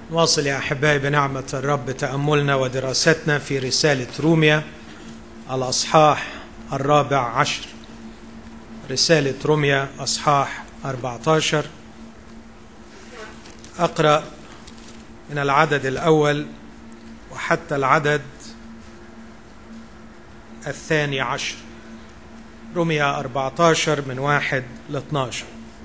نواصل يا احبائي بنعمه الرب تاملنا ودراستنا في رساله روميا الاصحاح الرابع عشر رساله روميا اصحاح 14 اقرا من العدد الاول وحتى العدد الثاني عشر رمية 14 من واحد ل 12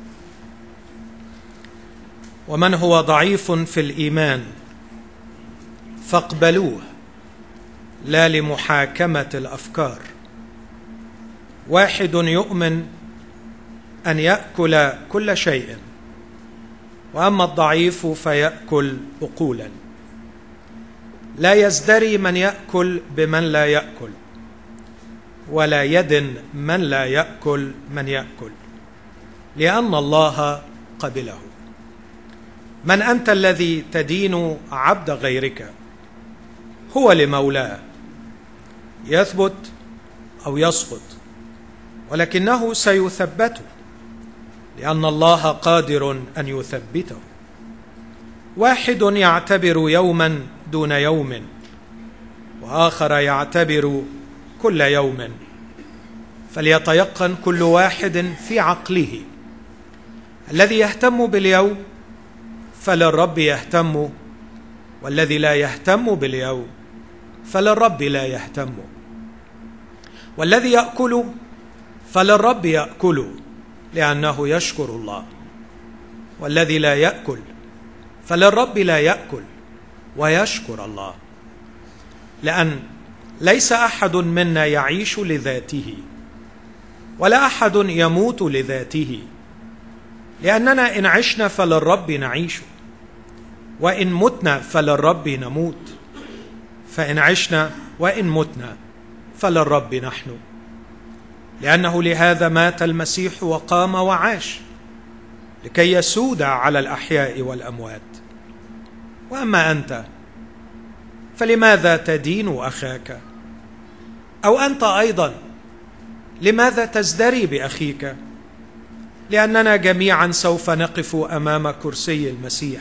ومن هو ضعيف في الإيمان فاقبلوه لا لمحاكمة الأفكار واحد يؤمن أن يأكل كل شيء وأما الضعيف فيأكل أقولا لا يزدري من يأكل بمن لا يأكل ولا يدن من لا ياكل من ياكل لان الله قبله من انت الذي تدين عبد غيرك هو لمولاه يثبت او يسقط ولكنه سيثبت لان الله قادر ان يثبته واحد يعتبر يوما دون يوم واخر يعتبر كل يوم فليتيقن كل واحد في عقله الذي يهتم باليوم فللرب يهتم والذي لا يهتم باليوم فللرب لا يهتم والذي ياكل فللرب ياكل لانه يشكر الله والذي لا ياكل فللرب لا ياكل ويشكر الله لان ليس احد منا يعيش لذاته ولا احد يموت لذاته لاننا ان عشنا فللرب نعيش وان متنا فللرب نموت فان عشنا وان متنا فللرب نحن لانه لهذا مات المسيح وقام وعاش لكي يسود على الاحياء والاموات واما انت فلماذا تدين اخاك او انت ايضا لماذا تزدري باخيك لاننا جميعا سوف نقف امام كرسي المسيح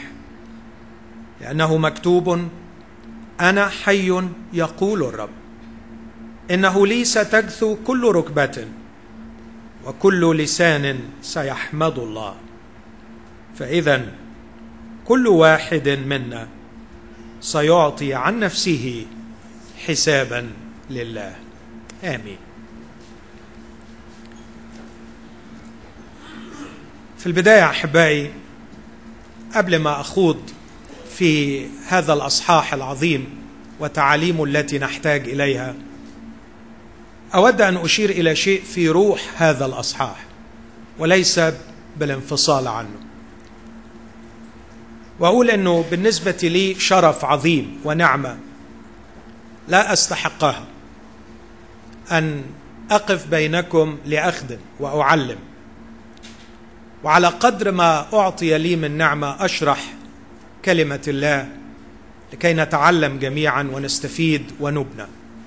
لانه مكتوب انا حي يقول الرب انه لي ستجثو كل ركبه وكل لسان سيحمد الله فاذا كل واحد منا سيعطي عن نفسه حسابا لله امين في البدايه احبائي قبل ما اخوض في هذا الاصحاح العظيم وتعاليمه التي نحتاج اليها اود ان اشير الى شيء في روح هذا الاصحاح وليس بالانفصال عنه واقول انه بالنسبه لي شرف عظيم ونعمه لا استحقها ان اقف بينكم لاخدم واعلم وعلى قدر ما اعطي لي من نعمه اشرح كلمه الله لكي نتعلم جميعا ونستفيد ونبنى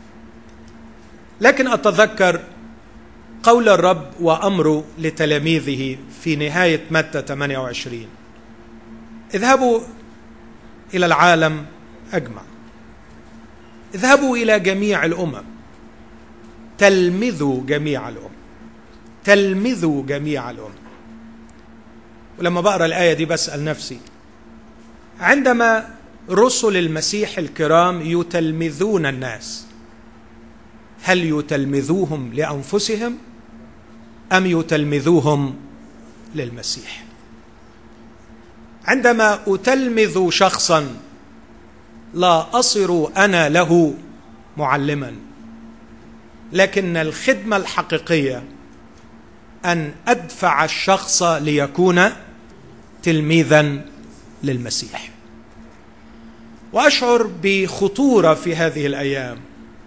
لكن اتذكر قول الرب وامره لتلاميذه في نهايه متى 28 اذهبوا الى العالم اجمع اذهبوا الى جميع الامم تلمذوا جميع الامم تلمذوا جميع الامم ولما بقرا الايه دي بسال نفسي عندما رسل المسيح الكرام يتلمذون الناس هل يتلمذوهم لانفسهم ام يتلمذوهم للمسيح عندما اتلمذ شخصا لا اصر انا له معلما لكن الخدمه الحقيقيه ان ادفع الشخص ليكون تلميذا للمسيح واشعر بخطوره في هذه الايام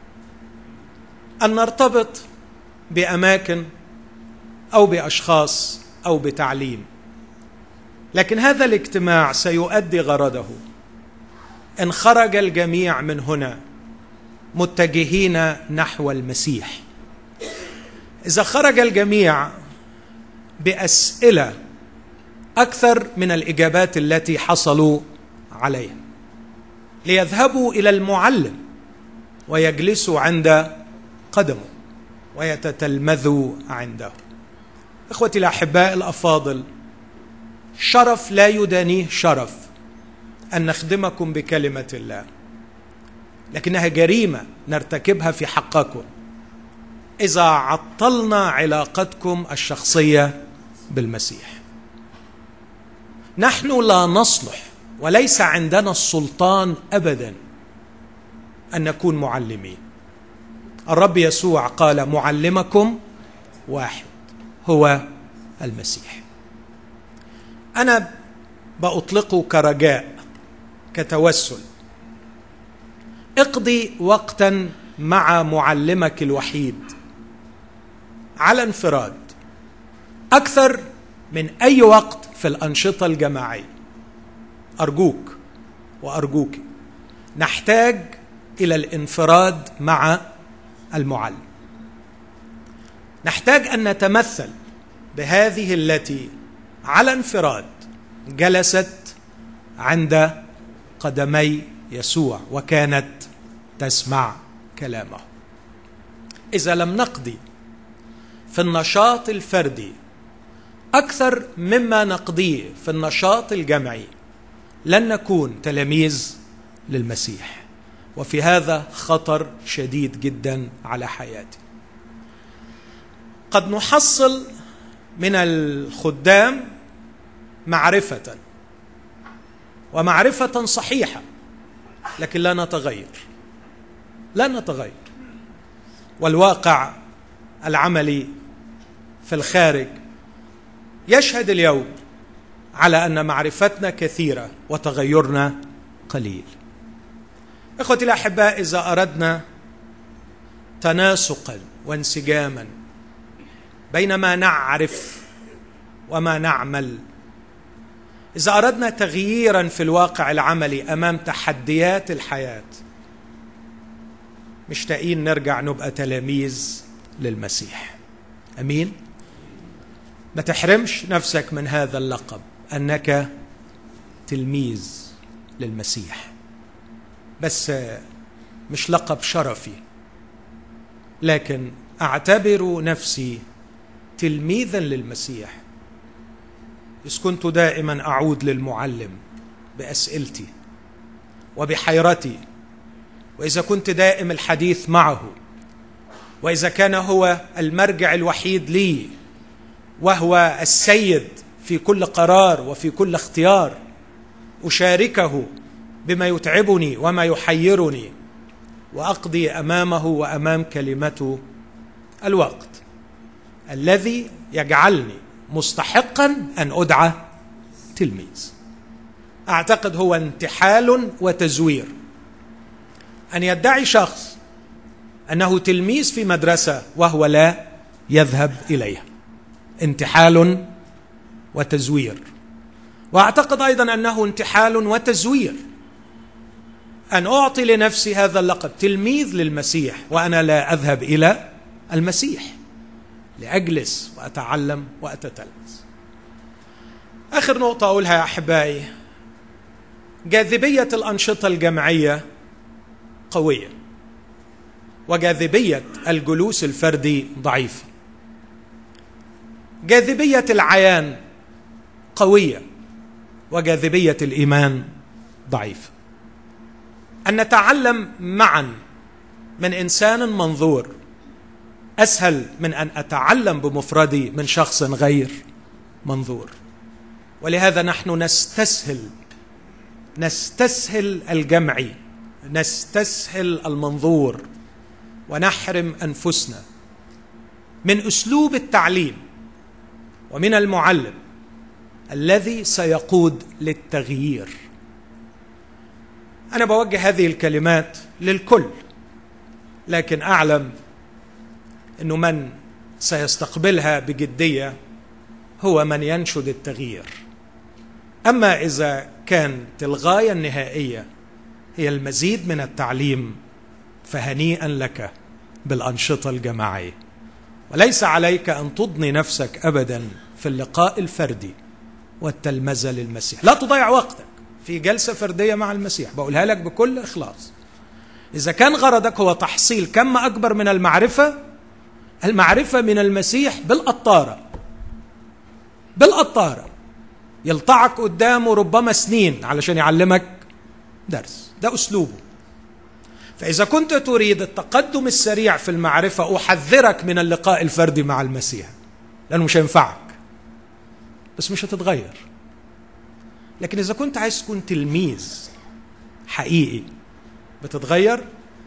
ان نرتبط باماكن او باشخاص او بتعليم لكن هذا الاجتماع سيؤدي غرضه ان خرج الجميع من هنا متجهين نحو المسيح اذا خرج الجميع باسئله اكثر من الاجابات التي حصلوا عليها ليذهبوا الى المعلم ويجلسوا عند قدمه ويتتلمذوا عنده اخوتي الاحباء الافاضل شرف لا يدانيه شرف ان نخدمكم بكلمه الله لكنها جريمه نرتكبها في حقكم اذا عطلنا علاقتكم الشخصيه بالمسيح نحن لا نصلح وليس عندنا السلطان ابدا ان نكون معلمين الرب يسوع قال معلمكم واحد هو المسيح انا باطلقه كرجاء كتوسل اقضي وقتا مع معلمك الوحيد على انفراد اكثر من اي وقت في الانشطه الجماعيه ارجوك وارجوك نحتاج الى الانفراد مع المعلم نحتاج ان نتمثل بهذه التي على انفراد جلست عند قدمي يسوع وكانت تسمع كلامه اذا لم نقضي في النشاط الفردي اكثر مما نقضيه في النشاط الجمعي لن نكون تلاميذ للمسيح وفي هذا خطر شديد جدا على حياتي قد نحصل من الخدام معرفه ومعرفه صحيحه لكن لا نتغير لا نتغير والواقع العملي في الخارج يشهد اليوم على ان معرفتنا كثيره وتغيرنا قليل اخوتي الاحباء اذا اردنا تناسقا وانسجاما بين ما نعرف وما نعمل اذا اردنا تغييرا في الواقع العملي امام تحديات الحياه مشتاقين نرجع نبقى تلاميذ للمسيح امين ما تحرمش نفسك من هذا اللقب انك تلميذ للمسيح بس مش لقب شرفي لكن اعتبر نفسي تلميذا للمسيح اذ كنت دائما اعود للمعلم باسئلتي وبحيرتي واذا كنت دائم الحديث معه واذا كان هو المرجع الوحيد لي وهو السيد في كل قرار وفي كل اختيار اشاركه بما يتعبني وما يحيرني واقضي امامه وامام كلمته الوقت الذي يجعلني مستحقا ان ادعى تلميذ اعتقد هو انتحال وتزوير ان يدعي شخص انه تلميذ في مدرسه وهو لا يذهب اليها انتحال وتزوير واعتقد ايضا انه انتحال وتزوير ان اعطي لنفسي هذا اللقب تلميذ للمسيح وانا لا اذهب الى المسيح لاجلس واتعلم واتتلمذ اخر نقطه اقولها يا احبائي جاذبيه الانشطه الجمعيه قويه وجاذبيه الجلوس الفردي ضعيفه جاذبيه العيان قويه وجاذبيه الايمان ضعيفه ان نتعلم معا من انسان منظور اسهل من ان اتعلم بمفردي من شخص غير منظور ولهذا نحن نستسهل نستسهل الجمعي نستسهل المنظور ونحرم انفسنا من اسلوب التعليم ومن المعلم الذي سيقود للتغيير انا بوجه هذه الكلمات للكل لكن اعلم انه من سيستقبلها بجديه هو من ينشد التغيير اما اذا كانت الغايه النهائيه هي المزيد من التعليم فهنيئا لك بالانشطه الجماعيه وليس عليك ان تضني نفسك ابدا في اللقاء الفردي والتلمذه للمسيح لا تضيع وقتك في جلسه فرديه مع المسيح بقولها لك بكل اخلاص اذا كان غرضك هو تحصيل كم اكبر من المعرفه المعرفه من المسيح بالقطاره بالقطاره يلطعك قدامه ربما سنين علشان يعلمك درس ده اسلوبه فاذا كنت تريد التقدم السريع في المعرفه احذرك من اللقاء الفردي مع المسيح لانه مش هينفعك بس مش هتتغير لكن اذا كنت عايز تكون تلميذ حقيقي بتتغير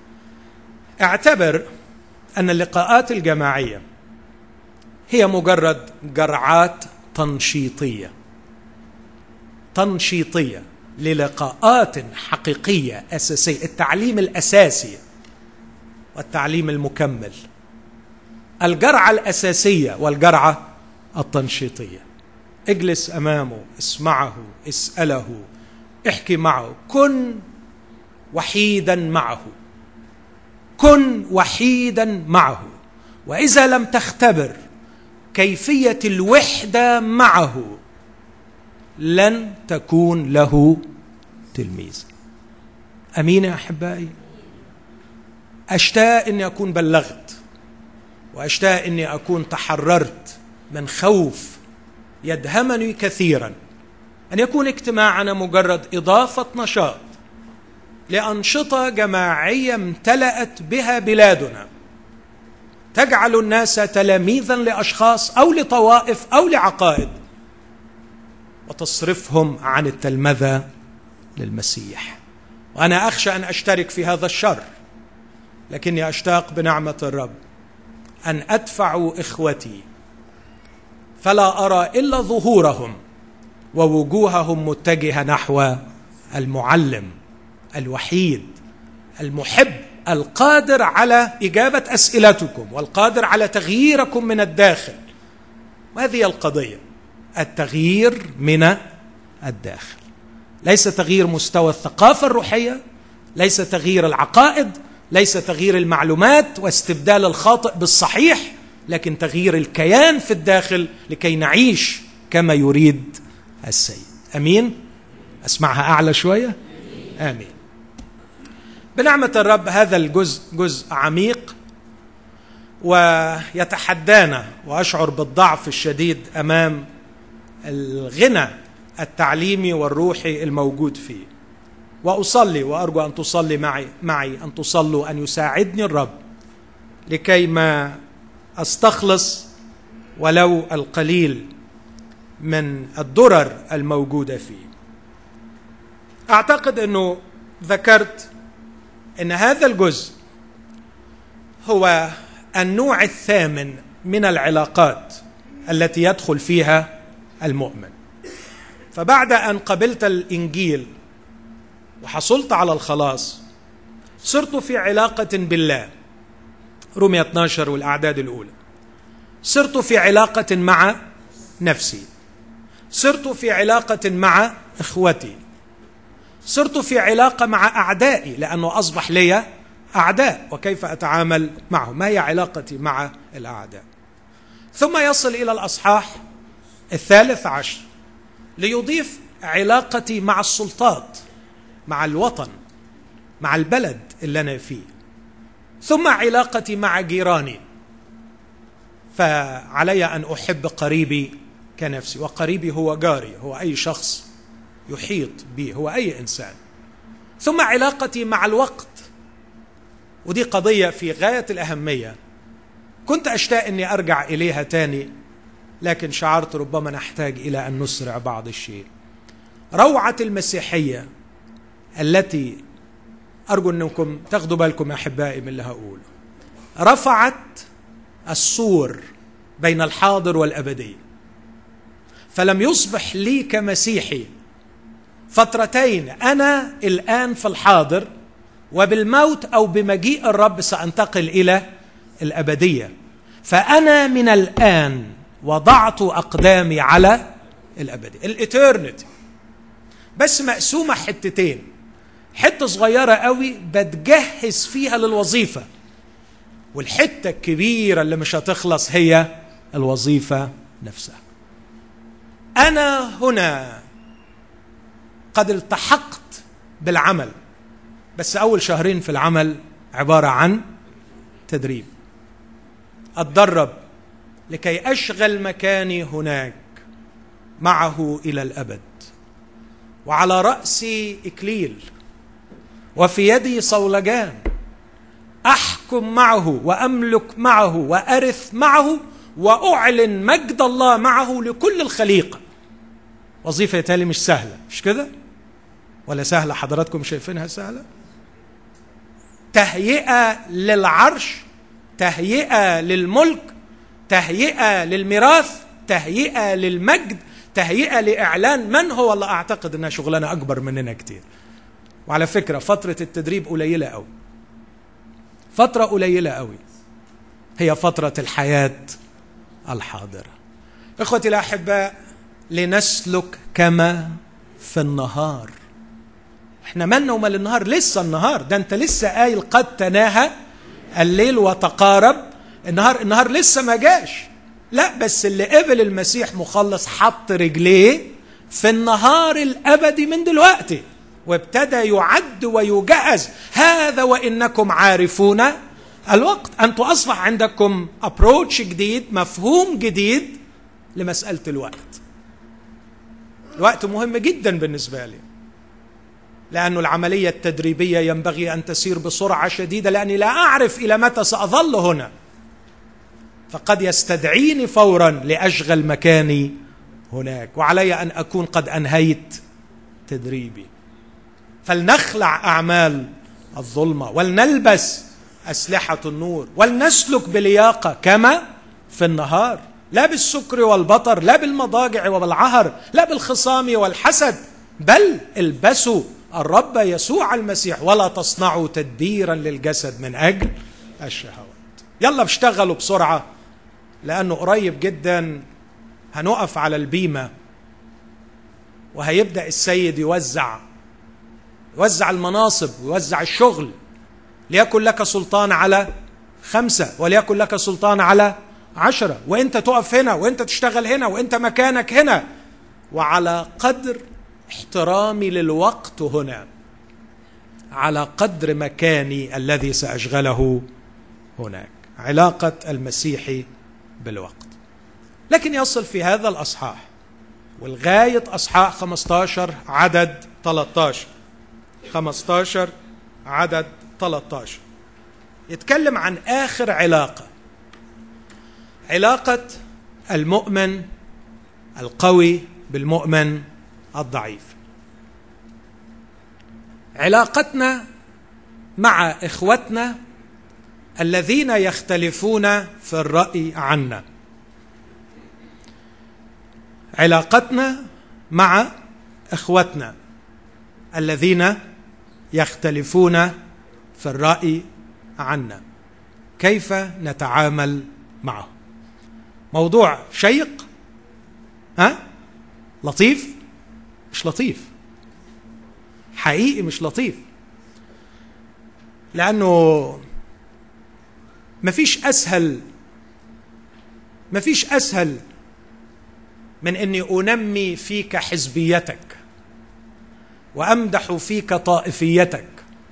اعتبر ان اللقاءات الجماعيه هي مجرد جرعات تنشيطيه تنشيطيه للقاءات حقيقيه اساسيه التعليم الاساسي والتعليم المكمل الجرعه الاساسيه والجرعه التنشيطيه اجلس امامه اسمعه اساله احكي معه كن وحيدا معه كن وحيدا معه واذا لم تختبر كيفيه الوحده معه لن تكون له تلميذ امين يا احبائي اشتاق اني اكون بلغت واشتاق اني اكون تحررت من خوف يدهمني كثيرا ان يكون اجتماعنا مجرد اضافه نشاط لانشطه جماعيه امتلات بها بلادنا تجعل الناس تلاميذا لاشخاص او لطوائف او لعقائد وتصرفهم عن التلمذه للمسيح وانا اخشى ان اشترك في هذا الشر لكني اشتاق بنعمه الرب ان ادفع اخوتي فلا ارى الا ظهورهم ووجوههم متجهه نحو المعلم الوحيد المحب القادر على اجابه اسئلتكم والقادر على تغييركم من الداخل وهذه القضيه التغيير من الداخل ليس تغيير مستوى الثقافه الروحيه ليس تغيير العقائد ليس تغيير المعلومات واستبدال الخاطئ بالصحيح لكن تغيير الكيان في الداخل لكي نعيش كما يريد السيد امين اسمعها اعلى شويه امين بنعمه الرب هذا الجزء جزء عميق ويتحدانا واشعر بالضعف الشديد امام الغنى التعليمي والروحي الموجود فيه واصلي وارجو ان تصلي معي معي ان تصلوا ان يساعدني الرب لكي ما استخلص ولو القليل من الدرر الموجوده فيه اعتقد انه ذكرت ان هذا الجزء هو النوع الثامن من العلاقات التي يدخل فيها المؤمن فبعد ان قبلت الانجيل وحصلت على الخلاص صرت في علاقه بالله رمية 12 والاعداد الاولى صرت في علاقه مع نفسي صرت في علاقه مع اخوتي صرت في علاقه مع اعدائي لانه اصبح لي اعداء وكيف اتعامل معهم ما هي علاقتي مع الاعداء ثم يصل الى الاصحاح الثالث عشر ليضيف علاقتي مع السلطات مع الوطن مع البلد اللي انا فيه ثم علاقتي مع جيراني فعلي ان احب قريبي كنفسي وقريبي هو جاري هو اي شخص يحيط بي هو اي انسان ثم علاقتي مع الوقت ودي قضيه في غايه الاهميه كنت اشتاق اني ارجع اليها تاني لكن شعرت ربما نحتاج الى ان نسرع بعض الشيء روعه المسيحيه التي ارجو انكم تاخدوا بالكم يا احبائي من اللي هقوله رفعت السور بين الحاضر والابديه فلم يصبح لي كمسيحي فترتين انا الان في الحاضر وبالموت او بمجيء الرب سانتقل الى الابديه فانا من الان وضعت اقدامي على الابديه الاترنتي بس مقسومه حتتين حته صغيره قوي بتجهز فيها للوظيفه والحته الكبيره اللي مش هتخلص هي الوظيفه نفسها انا هنا قد التحقت بالعمل بس اول شهرين في العمل عباره عن تدريب اتدرب لكي اشغل مكاني هناك معه الى الابد وعلى راسي اكليل وفي يدي صولجان احكم معه واملك معه وارث معه واعلن مجد الله معه لكل الخليقه وظيفه تالي مش سهله مش كده ولا سهله حضراتكم شايفينها سهله تهيئه للعرش تهيئه للملك تهيئه للميراث تهيئه للمجد تهيئه لاعلان من هو الله اعتقد انها شغلانه اكبر مننا كتير وعلى فكره فتره التدريب قليله قوي فتره قليله قوي هي فتره الحياه الحاضره اخوتي الاحباء لنسلك كما في النهار احنا مالنا ومال النهار لسه النهار ده انت لسه قايل قد تناهى الليل وتقارب النهار النهار لسه ما جاش لا بس اللي قبل المسيح مخلص حط رجليه في النهار الابدي من دلوقتي وابتدى يعد ويجهز هذا وانكم عارفون الوقت انتم اصبح عندكم ابروتش جديد مفهوم جديد لمساله الوقت الوقت مهم جدا بالنسبه لي لأن العملية التدريبية ينبغي أن تسير بسرعة شديدة لأني لا أعرف إلى متى سأظل هنا فقد يستدعيني فورا لأشغل مكاني هناك وعلي أن أكون قد أنهيت تدريبي فلنخلع أعمال الظلمة ولنلبس أسلحة النور ولنسلك بلياقة كما في النهار لا بالسكر والبطر لا بالمضاجع وبالعهر لا بالخصام والحسد بل البسوا الرب يسوع المسيح ولا تصنعوا تدبيرا للجسد من اجل الشهوات يلا باشتغلوا بسرعه لانه قريب جدا هنقف على البيمه وهيبدا السيد يوزع يوزع المناصب ويوزع الشغل ليكن لك سلطان على خمسه وليكن لك سلطان على عشره وانت تقف هنا وانت تشتغل هنا وانت مكانك هنا وعلى قدر احترامي للوقت هنا على قدر مكاني الذي ساشغله هناك علاقه المسيح بالوقت لكن يصل في هذا الاصحاح والغايه اصحاح 15 عدد 13 15 عدد 13 يتكلم عن اخر علاقه علاقه المؤمن القوي بالمؤمن الضعيف علاقتنا مع اخوتنا الذين يختلفون في الراي عنا علاقتنا مع اخوتنا الذين يختلفون في الراي عنا كيف نتعامل معه موضوع شيق ها لطيف مش لطيف حقيقي مش لطيف لانه مفيش اسهل مفيش اسهل من اني انمي فيك حزبيتك وامدح فيك طائفيتك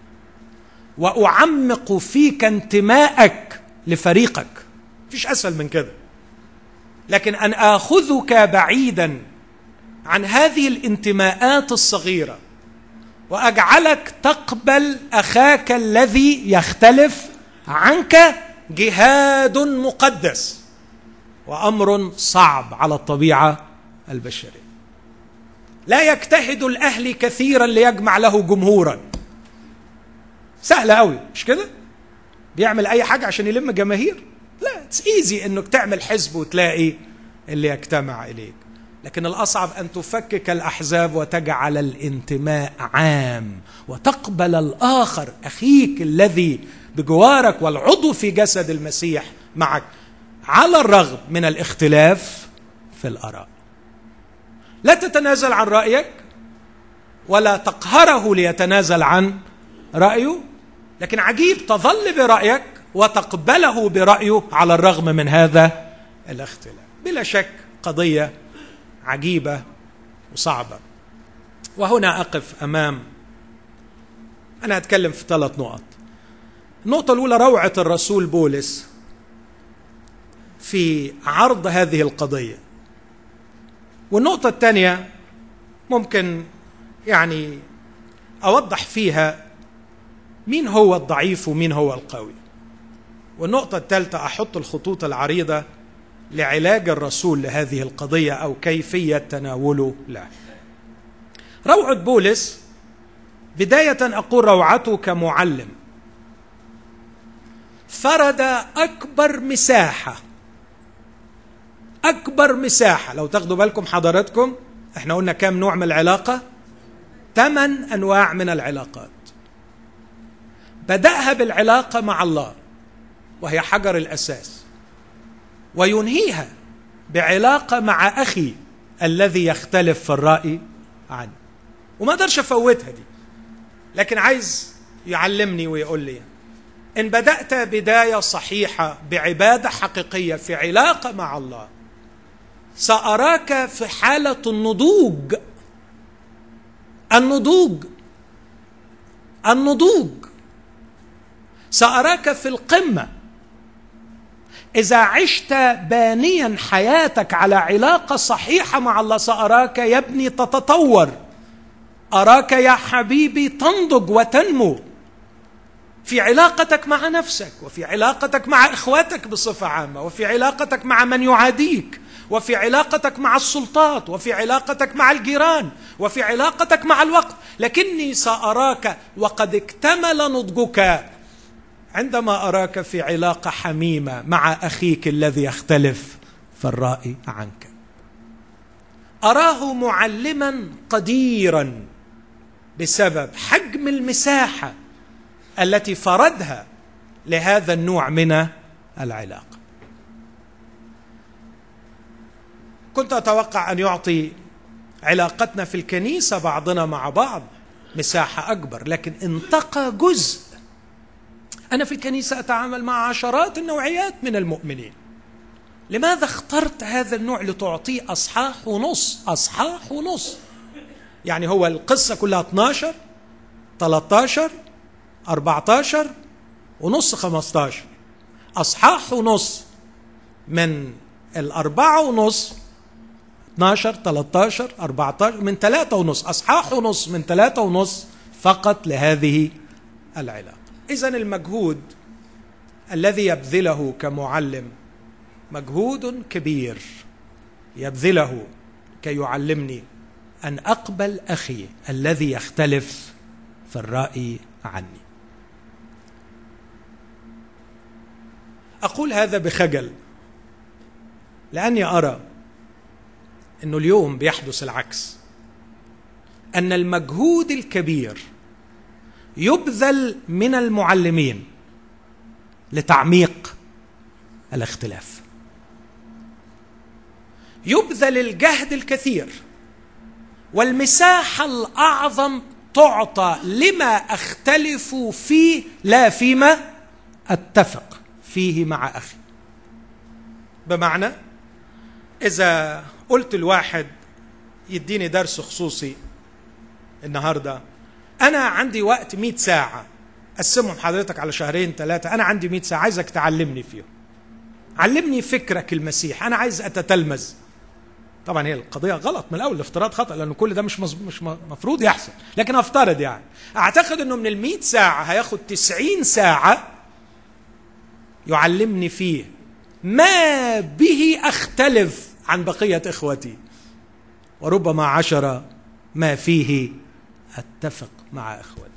واعمق فيك انتمائك لفريقك مفيش اسهل من كده لكن ان اخذك بعيدا عن هذه الانتماءات الصغيره واجعلك تقبل اخاك الذي يختلف عنك جهاد مقدس وامر صعب على الطبيعه البشريه لا يجتهد الاهلي كثيرا ليجمع له جمهورا سهله قوي مش كده بيعمل اي حاجه عشان يلم جماهير لا اتس ايزي انك تعمل حزب وتلاقي اللي يجتمع اليك لكن الاصعب ان تفكك الاحزاب وتجعل الانتماء عام وتقبل الاخر اخيك الذي بجوارك والعضو في جسد المسيح معك على الرغم من الاختلاف في الاراء لا تتنازل عن رايك ولا تقهره ليتنازل عن رايه لكن عجيب تظل برايك وتقبله برايه على الرغم من هذا الاختلاف بلا شك قضيه عجيبه وصعبه وهنا اقف امام انا اتكلم في ثلاث نقط النقطه الاولى روعه الرسول بولس في عرض هذه القضيه والنقطه الثانيه ممكن يعني اوضح فيها مين هو الضعيف ومين هو القوي والنقطه الثالثه احط الخطوط العريضه لعلاج الرسول لهذه القضيه او كيفيه تناوله له روعه بولس بدايه اقول روعته كمعلم فرد اكبر مساحه اكبر مساحه لو تاخدوا بالكم حضراتكم احنا قلنا كام نوع من العلاقه ثمان انواع من العلاقات بداها بالعلاقه مع الله وهي حجر الاساس وينهيها بعلاقه مع اخي الذي يختلف في الراي عني وما اقدرش افوتها دي لكن عايز يعلمني ويقول لي ان بدات بدايه صحيحه بعباده حقيقيه في علاقه مع الله ساراك في حاله النضوج النضوج النضوج ساراك في القمه اذا عشت بانيا حياتك على علاقه صحيحه مع الله ساراك يا ابني تتطور اراك يا حبيبي تنضج وتنمو في علاقتك مع نفسك وفي علاقتك مع اخواتك بصفه عامه وفي علاقتك مع من يعاديك وفي علاقتك مع السلطات وفي علاقتك مع الجيران وفي علاقتك مع الوقت لكني ساراك وقد اكتمل نضجك عندما اراك في علاقه حميمه مع اخيك الذي يختلف في الراي عنك اراه معلما قديرا بسبب حجم المساحه التي فردها لهذا النوع من العلاقه كنت اتوقع ان يعطي علاقتنا في الكنيسه بعضنا مع بعض مساحه اكبر لكن انتقى جزء انا في الكنيسه اتعامل مع عشرات النوعيات من المؤمنين لماذا اخترت هذا النوع لتعطيه اصحاح ونص اصحاح ونص يعني هو القصه كلها 12 13 14 ونص 15 اصحاح ونص من الأربعة ونص 12 13 14 من ثلاثة ونص أصحاح ونص من ثلاثة ونص فقط لهذه العلاقة إذا المجهود الذي يبذله كمعلم مجهود كبير يبذله كي يعلمني أن أقبل أخي الذي يختلف في الرأي عني أقول هذا بخجل لأني أرى أنه اليوم بيحدث العكس أن المجهود الكبير يبذل من المعلمين لتعميق الاختلاف يبذل الجهد الكثير والمساحه الاعظم تعطى لما اختلف فيه لا فيما اتفق فيه مع اخي بمعنى اذا قلت الواحد يديني درس خصوصي النهارده انا عندي وقت 100 ساعه قسمهم حضرتك على شهرين ثلاثه انا عندي 100 ساعه عايزك تعلمني فيهم علمني فكرك المسيح انا عايز اتتلمذ طبعا هي القضيه غلط من الاول الافتراض خطا لانه كل ده مش مش مفروض يحصل لكن افترض يعني اعتقد انه من ال 100 ساعه هياخد 90 ساعه يعلمني فيه ما به اختلف عن بقيه اخوتي وربما عشرة ما فيه اتفق مع اخوتي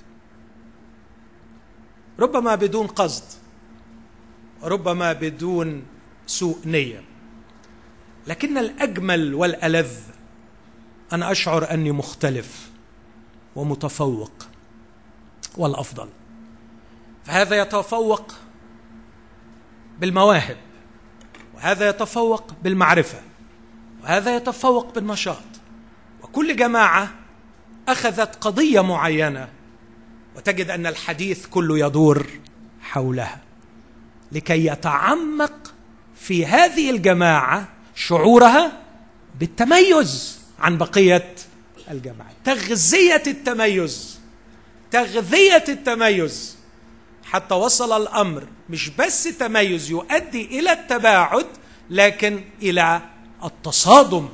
ربما بدون قصد ربما بدون سوء نيه لكن الاجمل والالذ ان اشعر اني مختلف ومتفوق والافضل فهذا يتفوق بالمواهب وهذا يتفوق بالمعرفه وهذا يتفوق بالنشاط وكل جماعه اخذت قضيه معينه وتجد ان الحديث كله يدور حولها لكي يتعمق في هذه الجماعه شعورها بالتميز عن بقيه الجماعيه تغذيه التميز تغذيه التميز حتى وصل الامر مش بس تميز يؤدي الى التباعد لكن الى التصادم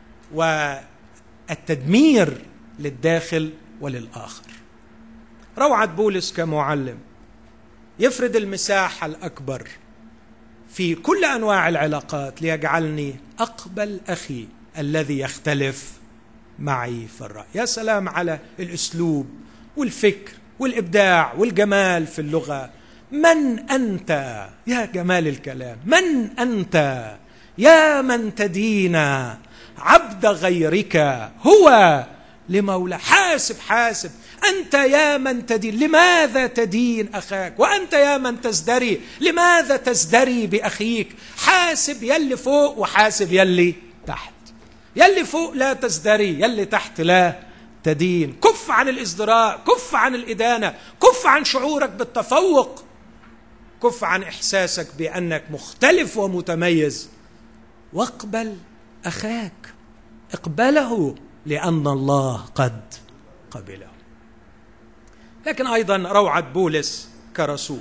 والتدمير للداخل وللاخر روعه بولس كمعلم يفرد المساحه الاكبر في كل انواع العلاقات ليجعلني اقبل اخي الذي يختلف معي في الراي يا سلام على الاسلوب والفكر والابداع والجمال في اللغه من انت يا جمال الكلام من انت يا من تدين عبد غيرك هو لمولى حاسب حاسب انت يا من تدين لماذا تدين اخاك وانت يا من تزدري لماذا تزدري باخيك حاسب يلي فوق وحاسب يلي تحت يلي فوق لا تزدري يلي تحت لا تدين كف عن الازدراء كف عن الادانه كف عن شعورك بالتفوق كف عن احساسك بانك مختلف ومتميز واقبل اخاك اقبله لان الله قد قبله لكن ايضا روعه بولس كرسول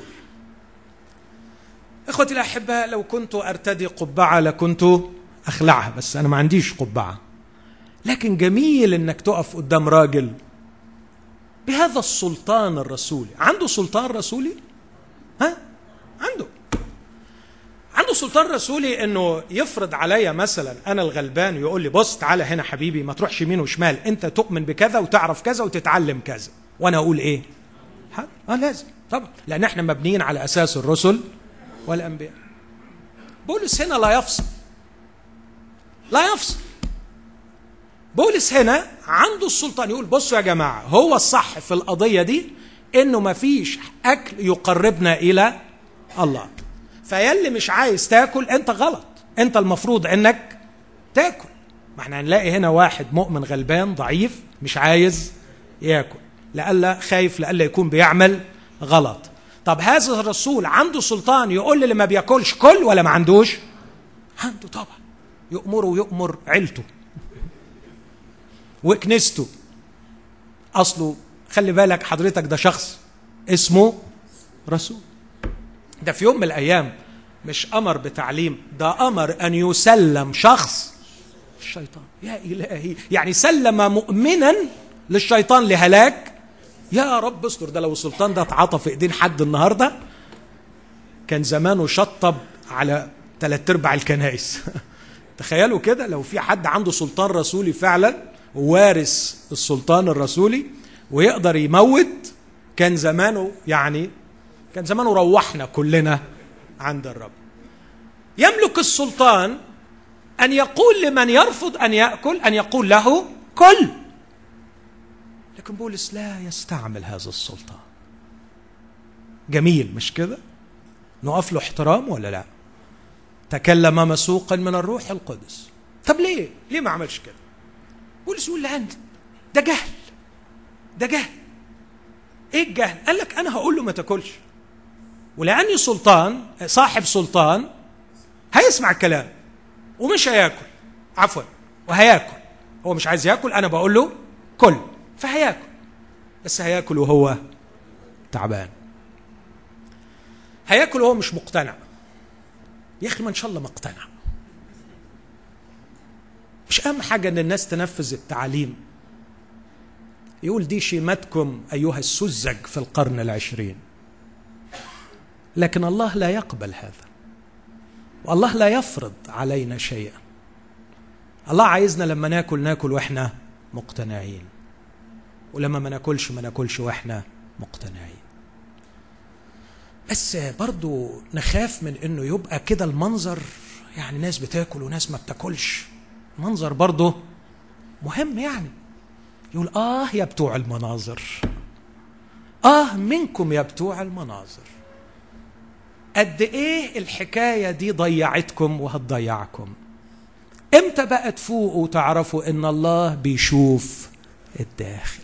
اخوتي الاحباء لو كنت ارتدي قبعه لكنت اخلعها بس انا ما عنديش قبعه لكن جميل انك تقف قدام راجل بهذا السلطان الرسولي عنده سلطان رسولي ها عنده عنده سلطان رسولي انه يفرض عليا مثلا انا الغلبان ويقول لي بص تعالى هنا حبيبي ما تروحش يمين وشمال انت تؤمن بكذا وتعرف كذا وتتعلم كذا وانا اقول ايه اه لازم طبعا لان احنا مبنيين على اساس الرسل والانبياء بولس هنا لا يفصل لا يفصل بولس هنا عنده السلطان يقول بصوا يا جماعه هو الصح في القضيه دي انه ما فيش اكل يقربنا الى الله فيلي مش عايز تاكل انت غلط انت المفروض انك تاكل ما احنا هنلاقي هنا واحد مؤمن غلبان ضعيف مش عايز ياكل لألا خايف لألا يكون بيعمل غلط طب هذا الرسول عنده سلطان يقول اللي ما بياكلش كل ولا ما عندوش عنده طبعا يأمره ويأمر عيلته وكنيسته اصله خلي بالك حضرتك ده شخص اسمه رسول ده في يوم من الايام مش امر بتعليم ده امر ان يسلم شخص الشيطان يا الهي يعني سلم مؤمنا للشيطان لهلاك يا رب استر ده لو السلطان ده اتعاطى في ايدين حد النهارده كان زمانه شطب على ثلاث ارباع الكنائس تخيلوا كده لو في حد عنده سلطان رسولي فعلا وارث السلطان الرسولي ويقدر يموت كان زمانه يعني كان زمانه روحنا كلنا عند الرب يملك السلطان ان يقول لمن يرفض ان ياكل ان يقول له كل لكن بولس لا يستعمل هذا السلطان جميل مش كده نقف له احترام ولا لا تكلم مسوقا من الروح القدس طب ليه ليه ما عملش كده بولس يقول لأنت ده جهل ده جهل ايه الجهل قال لك انا هقول له ما تاكلش ولاني سلطان صاحب سلطان هيسمع الكلام ومش هياكل عفوا وهياكل هو مش عايز ياكل انا بقول له كل فهياكل بس هياكل وهو تعبان هياكل وهو مش مقتنع يا اخي ما ان شاء الله مقتنع مش اهم حاجه ان الناس تنفذ التعاليم يقول دي شيمتكم ايها السذج في القرن العشرين لكن الله لا يقبل هذا والله لا يفرض علينا شيئا الله عايزنا لما ناكل ناكل واحنا مقتنعين ولما ما ناكلش ما ناكلش واحنا مقتنعين بس برضو نخاف من انه يبقى كده المنظر يعني ناس بتاكل وناس ما بتاكلش منظر برضه مهم يعني يقول اه يا بتوع المناظر اه منكم يا بتوع المناظر قد ايه الحكايه دي ضيعتكم وهتضيعكم امتى بقى تفوقوا وتعرفوا ان الله بيشوف الداخل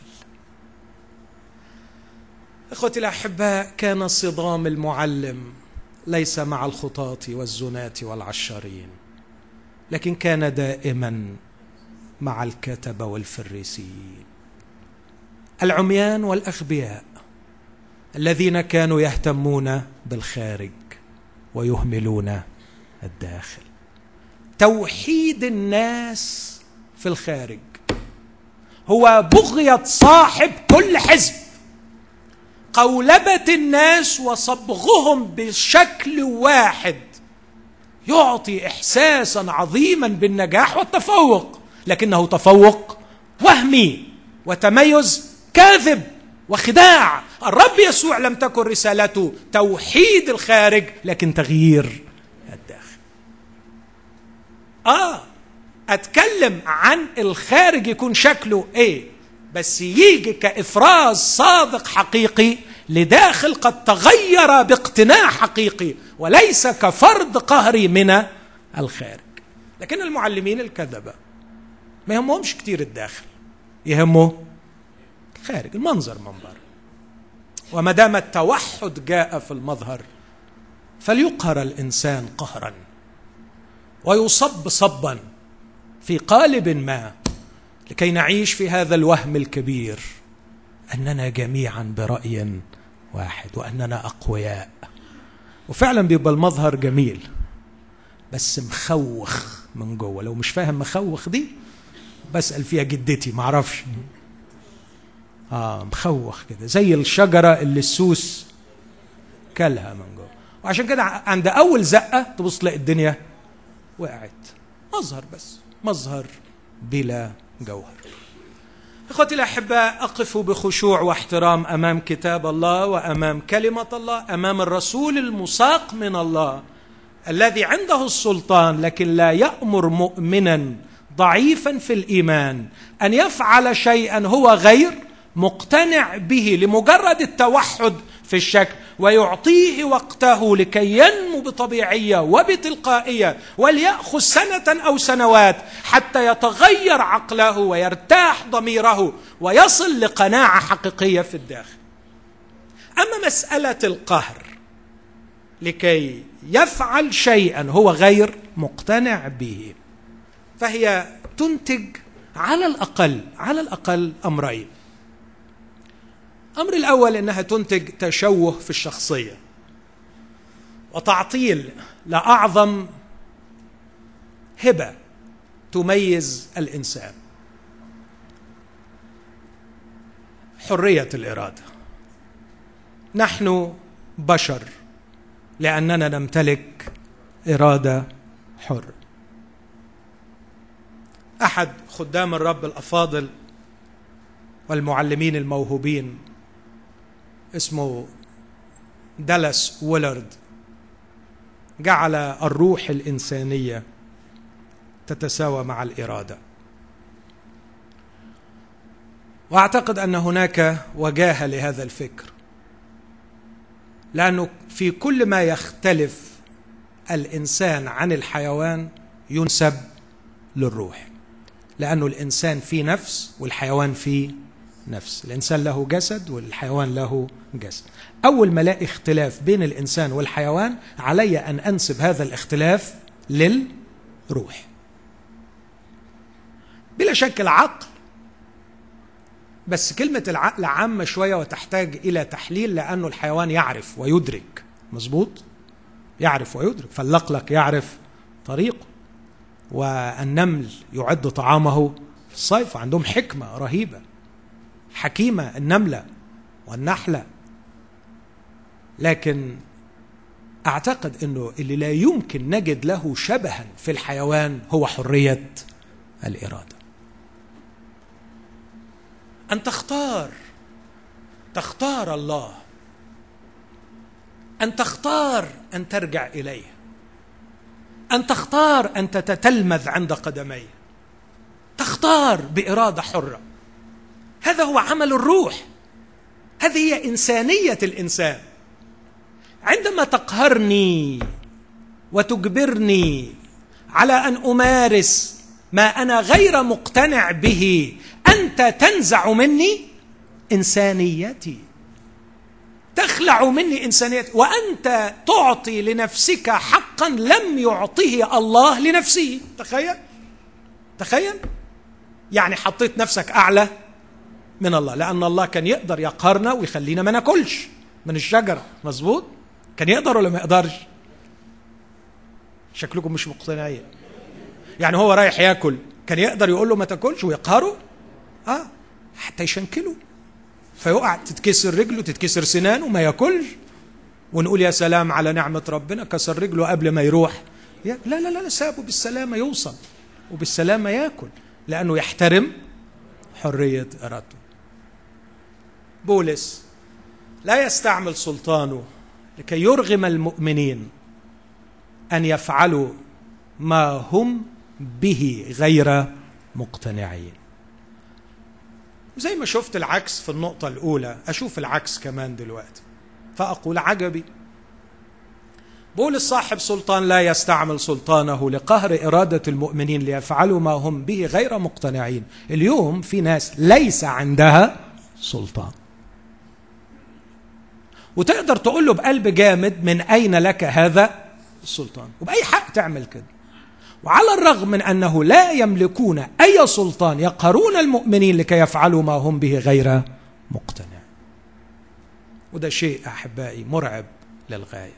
اخوتي الاحباء كان صدام المعلم ليس مع الخطاة والزناة والعشارين لكن كان دائما مع الكتبه والفريسيين العميان والاغبياء الذين كانوا يهتمون بالخارج ويهملون الداخل توحيد الناس في الخارج هو بغيه صاحب كل حزب قولبه الناس وصبغهم بشكل واحد يعطي احساسا عظيما بالنجاح والتفوق لكنه تفوق وهمي وتميز كاذب وخداع الرب يسوع لم تكن رسالته توحيد الخارج لكن تغيير الداخل اه اتكلم عن الخارج يكون شكله ايه بس يجي كافراز صادق حقيقي لداخل قد تغير باقتناع حقيقي وليس كفرد قهري من الخارج لكن المعلمين الكذبه ما يهمهمش كتير الداخل يهمه الخارج المنظر من بره وما دام التوحد جاء في المظهر فليقهر الانسان قهرا ويصب صبا في قالب ما لكي نعيش في هذا الوهم الكبير اننا جميعا براي واحد واننا اقوياء وفعلا بيبقى المظهر جميل بس مخوخ من جوه لو مش فاهم مخوخ دي بسال فيها جدتي معرفش اه مخوخ كده زي الشجره اللي السوس كلها من جوه وعشان كده عند اول زقه تبص تلاقي الدنيا وقعت مظهر بس مظهر بلا جوهر اخوتي الاحباء اقف بخشوع واحترام امام كتاب الله وامام كلمه الله امام الرسول المساق من الله الذي عنده السلطان لكن لا يامر مؤمنا ضعيفا في الايمان ان يفعل شيئا هو غير مقتنع به لمجرد التوحد في الشكل ويعطيه وقته لكي ينمو بطبيعيه وبتلقائيه ولياخذ سنه او سنوات حتى يتغير عقله ويرتاح ضميره ويصل لقناعه حقيقيه في الداخل اما مساله القهر لكي يفعل شيئا هو غير مقتنع به فهي تنتج على الاقل على الاقل امرين الامر الاول انها تنتج تشوه في الشخصيه وتعطيل لاعظم هبه تميز الانسان حريه الاراده نحن بشر لاننا نمتلك اراده حره احد خدام الرب الافاضل والمعلمين الموهوبين اسمه دالاس ويلرد جعل الروح الانسانيه تتساوى مع الاراده واعتقد ان هناك وجاهه لهذا الفكر لانه في كل ما يختلف الانسان عن الحيوان ينسب للروح لانه الانسان فيه نفس والحيوان فيه نفس الانسان له جسد والحيوان له جسد اول ما الاقي اختلاف بين الانسان والحيوان علي ان انسب هذا الاختلاف للروح بلا شك العقل بس كلمة العقل عامة شوية وتحتاج إلى تحليل لأنه الحيوان يعرف ويدرك مظبوط يعرف ويدرك فاللقلق يعرف طريقه والنمل يعد طعامه في الصيف وعندهم حكمة رهيبة حكيمة النملة والنحلة لكن أعتقد أنه اللي لا يمكن نجد له شبها في الحيوان هو حرية الإرادة أن تختار تختار الله أن تختار أن ترجع إليه أن تختار أن تتتلمذ عند قدميه تختار بإرادة حرة هذا هو عمل الروح هذه هي إنسانية الإنسان عندما تقهرني وتجبرني على أن أمارس ما أنا غير مقتنع به أنت تنزع مني إنسانيتي تخلع مني إنسانيتي وأنت تعطي لنفسك حقا لم يعطه الله لنفسه تخيل تخيل يعني حطيت نفسك اعلى من الله لان الله كان يقدر يقهرنا ويخلينا ما ناكلش من الشجره مظبوط كان يقدر ولا ما يقدرش شكلكم مش مقتنعين يعني هو رايح ياكل كان يقدر يقول له ما تاكلش ويقهره اه حتى يشنكله فيقع تتكسر رجله تتكسر سنانه ما ياكلش ونقول يا سلام على نعمة ربنا كسر رجله قبل ما يروح لا لا لا, لا سابه بالسلامة يوصل وبالسلامة ياكل لأنه يحترم حرية إرادته بولس لا يستعمل سلطانه لكي يرغم المؤمنين أن يفعلوا ما هم به غير مقتنعين زي ما شفت العكس في النقطة الأولى أشوف العكس كمان دلوقتي فأقول عجبي بولس صاحب سلطان لا يستعمل سلطانه لقهر إرادة المؤمنين ليفعلوا ما هم به غير مقتنعين اليوم في ناس ليس عندها سلطان وتقدر تقول له بقلب جامد من أين لك هذا السلطان وبأي حق تعمل كده وعلى الرغم من انه لا يملكون اي سلطان يقهرون المؤمنين لكي يفعلوا ما هم به غير مقتنع وده شيء احبائي مرعب للغايه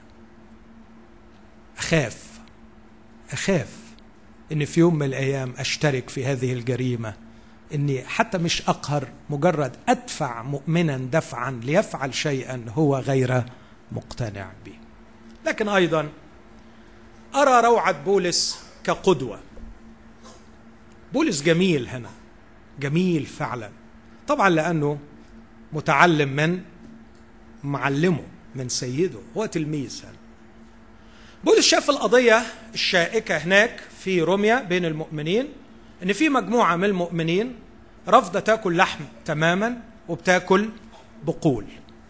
اخاف اخاف ان في يوم من الايام اشترك في هذه الجريمه اني حتى مش اقهر مجرد ادفع مؤمنا دفعا ليفعل شيئا هو غير مقتنع به لكن ايضا ارى روعه بولس كقدوه بولس جميل هنا جميل فعلا طبعا لانه متعلم من معلمه من سيده هو تلميذ هنا بولس شاف القضيه الشائكه هناك في روميا بين المؤمنين ان في مجموعه من المؤمنين رافضه تاكل لحم تماما وبتاكل بقول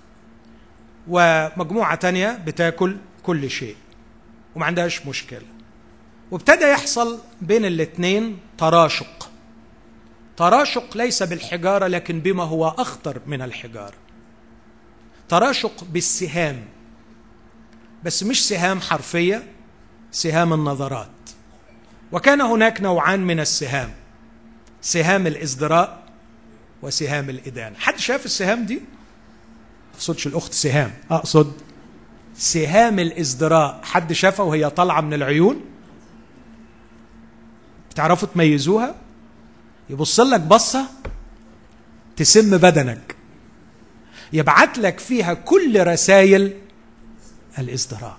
ومجموعه تانية بتاكل كل شيء وما عندهاش مشكله وابتدى يحصل بين الاثنين تراشق تراشق ليس بالحجاره لكن بما هو اخطر من الحجاره تراشق بالسهام بس مش سهام حرفيه سهام النظرات وكان هناك نوعان من السهام سهام الازدراء وسهام الادانه حد شاف السهام دي اقصدش الاخت سهام اقصد سهام الازدراء حد شافها وهي طالعه من العيون تعرفوا تميزوها يبص لك بصه تسم بدنك يبعت لك فيها كل رسائل الازدراء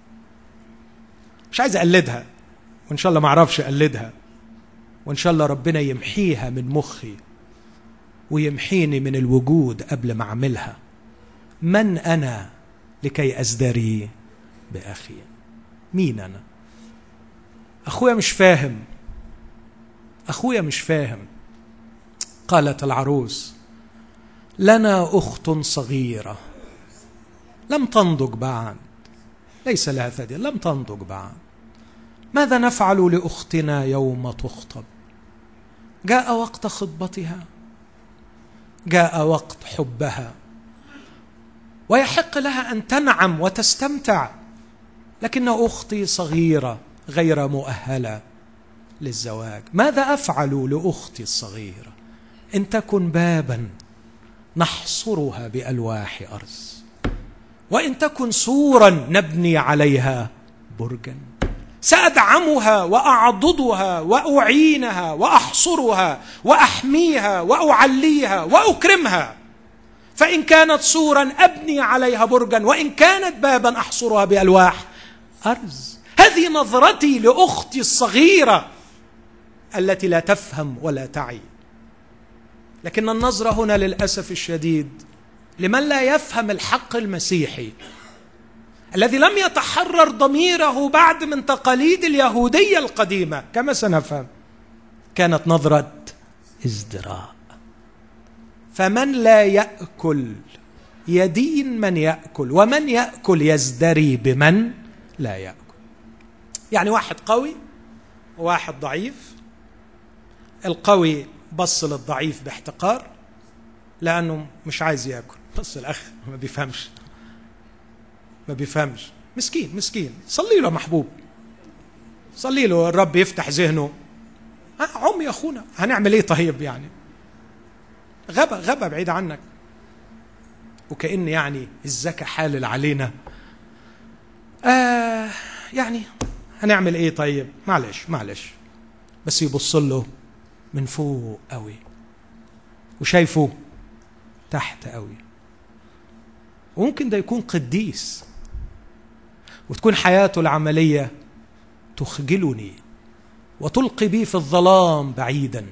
مش عايز اقلدها وان شاء الله ما اعرفش اقلدها وان شاء الله ربنا يمحيها من مخي ويمحيني من الوجود قبل ما اعملها من انا لكي ازدري باخي مين انا اخويا مش فاهم اخويا مش فاهم قالت العروس لنا اخت صغيره لم تنضج بعد ليس لها ثدي لم تنضج بعد ماذا نفعل لاختنا يوم تخطب جاء وقت خطبتها جاء وقت حبها ويحق لها ان تنعم وتستمتع لكن اختي صغيره غير مؤهله للزواج ماذا افعل لاختي الصغيره ان تكن بابا نحصرها بالواح ارز وان تكن سورا نبني عليها برجا سادعمها واعضدها واعينها واحصرها واحميها واعليها واكرمها فان كانت سورا ابني عليها برجا وان كانت بابا احصرها بالواح ارز هذه نظرتي لاختي الصغيره التي لا تفهم ولا تعي لكن النظره هنا للاسف الشديد لمن لا يفهم الحق المسيحي الذي لم يتحرر ضميره بعد من تقاليد اليهوديه القديمه كما سنفهم كانت نظره ازدراء فمن لا ياكل يدين من ياكل ومن ياكل يزدري بمن لا ياكل يعني واحد قوي وواحد ضعيف القوي بص للضعيف باحتقار لانه مش عايز ياكل بص الاخ ما بيفهمش ما بيفهمش مسكين مسكين صلي له محبوب صلي له الرب يفتح ذهنه عم يا اخونا هنعمل ايه طيب يعني غبا غبا بعيد عنك وكأن يعني الزكاة حالل علينا آه يعني هنعمل ايه طيب معلش معلش بس يبص له من فوق قوي وشايفه تحت قوي وممكن ده يكون قديس وتكون حياته العمليه تخجلني وتلقي بي في الظلام بعيدا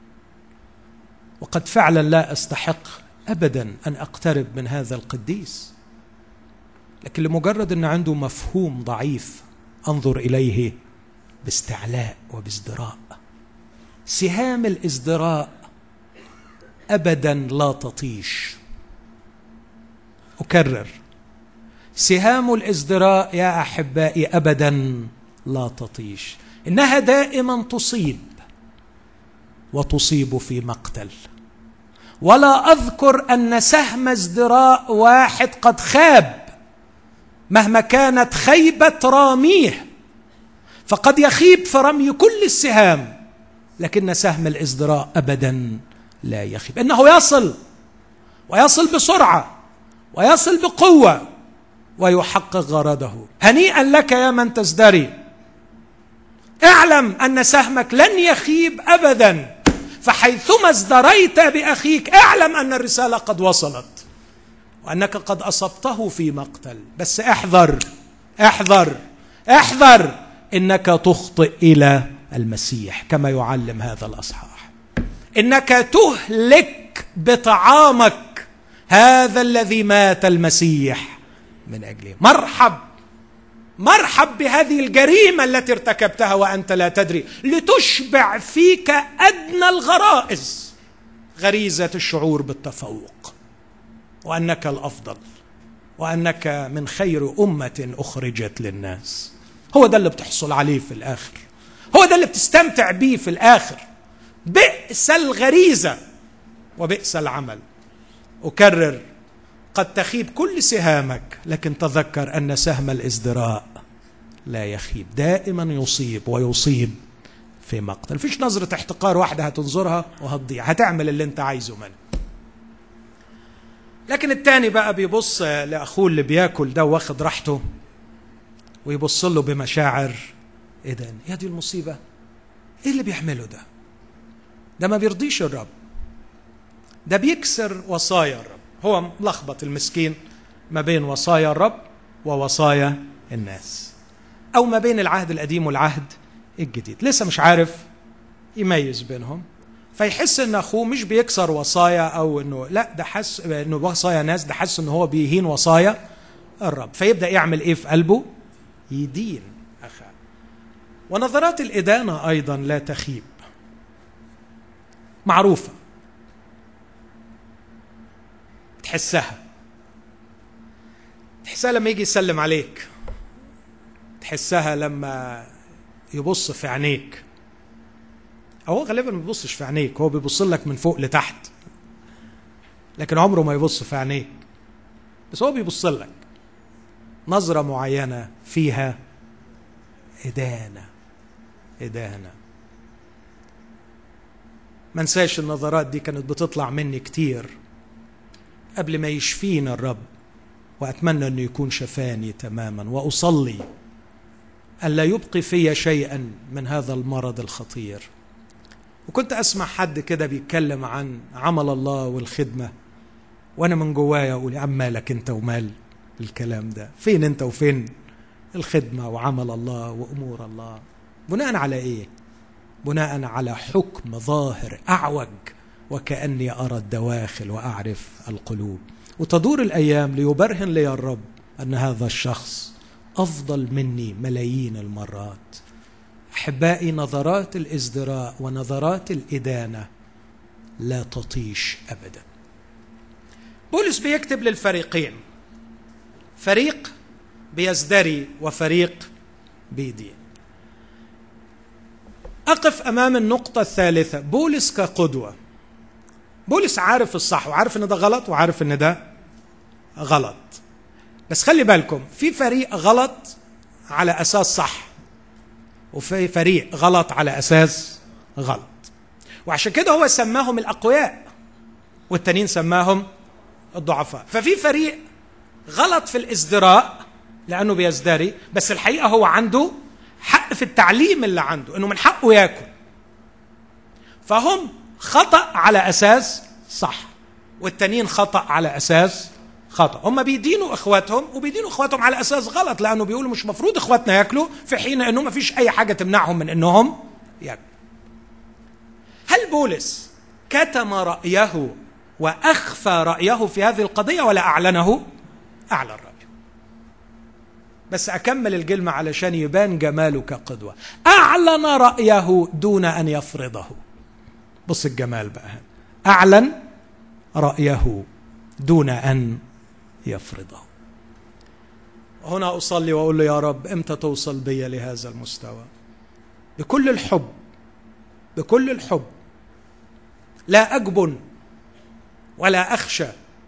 وقد فعلا لا استحق ابدا ان اقترب من هذا القديس لكن لمجرد ان عنده مفهوم ضعيف انظر اليه باستعلاء وبازدراء سهام الازدراء ابدا لا تطيش اكرر سهام الازدراء يا احبائي ابدا لا تطيش انها دائما تصيب وتصيب في مقتل ولا اذكر ان سهم ازدراء واحد قد خاب مهما كانت خيبه راميه فقد يخيب في رمي كل السهام لكن سهم الازدراء ابدا لا يخيب انه يصل ويصل بسرعه ويصل بقوه ويحقق غرضه هنيئا لك يا من تزدري اعلم ان سهمك لن يخيب ابدا فحيثما ازدريت باخيك اعلم ان الرساله قد وصلت وانك قد اصبته في مقتل بس احذر احذر احذر انك تخطئ الى المسيح كما يعلم هذا الاصحاح انك تهلك بطعامك هذا الذي مات المسيح من اجله مرحب مرحب بهذه الجريمه التي ارتكبتها وانت لا تدري لتشبع فيك ادنى الغرائز غريزه الشعور بالتفوق وانك الافضل وانك من خير امه اخرجت للناس هو ده اللي بتحصل عليه في الاخر هو ده اللي بتستمتع بيه في الاخر بئس الغريزه وبئس العمل اكرر قد تخيب كل سهامك لكن تذكر ان سهم الازدراء لا يخيب دائما يصيب ويصيب في مقتل فيش نظرة احتقار واحدة هتنظرها وهتضيع هتعمل اللي انت عايزه منه لكن التاني بقى بيبص لأخوه اللي بياكل ده واخد راحته ويبص له بمشاعر ايه ده يا دي المصيبة ايه اللي بيعمله ده ده ما بيرضيش الرب ده بيكسر وصايا الرب هو ملخبط المسكين ما بين وصايا الرب ووصايا الناس او ما بين العهد القديم والعهد الجديد لسه مش عارف يميز بينهم فيحس ان اخوه مش بيكسر وصايا او انه لا ده حس انه وصايا ناس ده حس ان هو بيهين وصايا الرب فيبدا يعمل ايه في قلبه يدين اخاه ونظرات الادانه ايضا لا تخيب معروفه تحسها تحسها لما يجي يسلم عليك تحسها لما يبص في عينيك هو غالبا ما بيبصش في عينيك هو بيبص لك من فوق لتحت لكن عمره ما يبص في عينيك بس هو بيبص لك نظرة معينة فيها إدانة إدانة ما انساش النظرات دي كانت بتطلع مني كتير قبل ما يشفينا الرب واتمنى انه يكون شفاني تماما واصلي الا يبقي في شيئا من هذا المرض الخطير وكنت اسمع حد كده بيتكلم عن عمل الله والخدمه وانا من جوايا اقول يا عم مالك انت ومال الكلام ده فين انت وفين الخدمه وعمل الله وامور الله بناء على ايه بناء على حكم ظاهر اعوج وكاني ارى الدواخل واعرف القلوب وتدور الايام ليبرهن لي الرب ان هذا الشخص افضل مني ملايين المرات احبائي نظرات الازدراء ونظرات الادانه لا تطيش ابدا بولس بيكتب للفريقين فريق بيزدري وفريق بيدين اقف امام النقطه الثالثه بولس كقدوه بولس عارف الصح وعارف ان ده غلط وعارف ان ده غلط بس خلي بالكم في فريق غلط على اساس صح وفي فريق غلط على اساس غلط وعشان كده هو سماهم الاقوياء والتانيين سماهم الضعفاء ففي فريق غلط في الازدراء لانه بيزدري بس الحقيقه هو عنده حق في التعليم اللي عنده انه من حقه ياكل فهم خطا على اساس صح والتانيين خطا على اساس خطا هم بيدينوا اخواتهم وبيدينوا اخواتهم على اساس غلط لانه بيقولوا مش مفروض اخواتنا ياكلوا في حين انه ما فيش اي حاجه تمنعهم من انهم ياكلوا هل بولس كتم رايه واخفى رايه في هذه القضيه ولا اعلنه اعلن رايه بس اكمل الكلمه علشان يبان جماله كقدوه اعلن رايه دون ان يفرضه بص الجمال بقى اعلن رايه دون ان يفرضه هنا اصلي واقول له يا رب امتى توصل بي لهذا المستوى بكل الحب بكل الحب لا اجبن ولا اخشى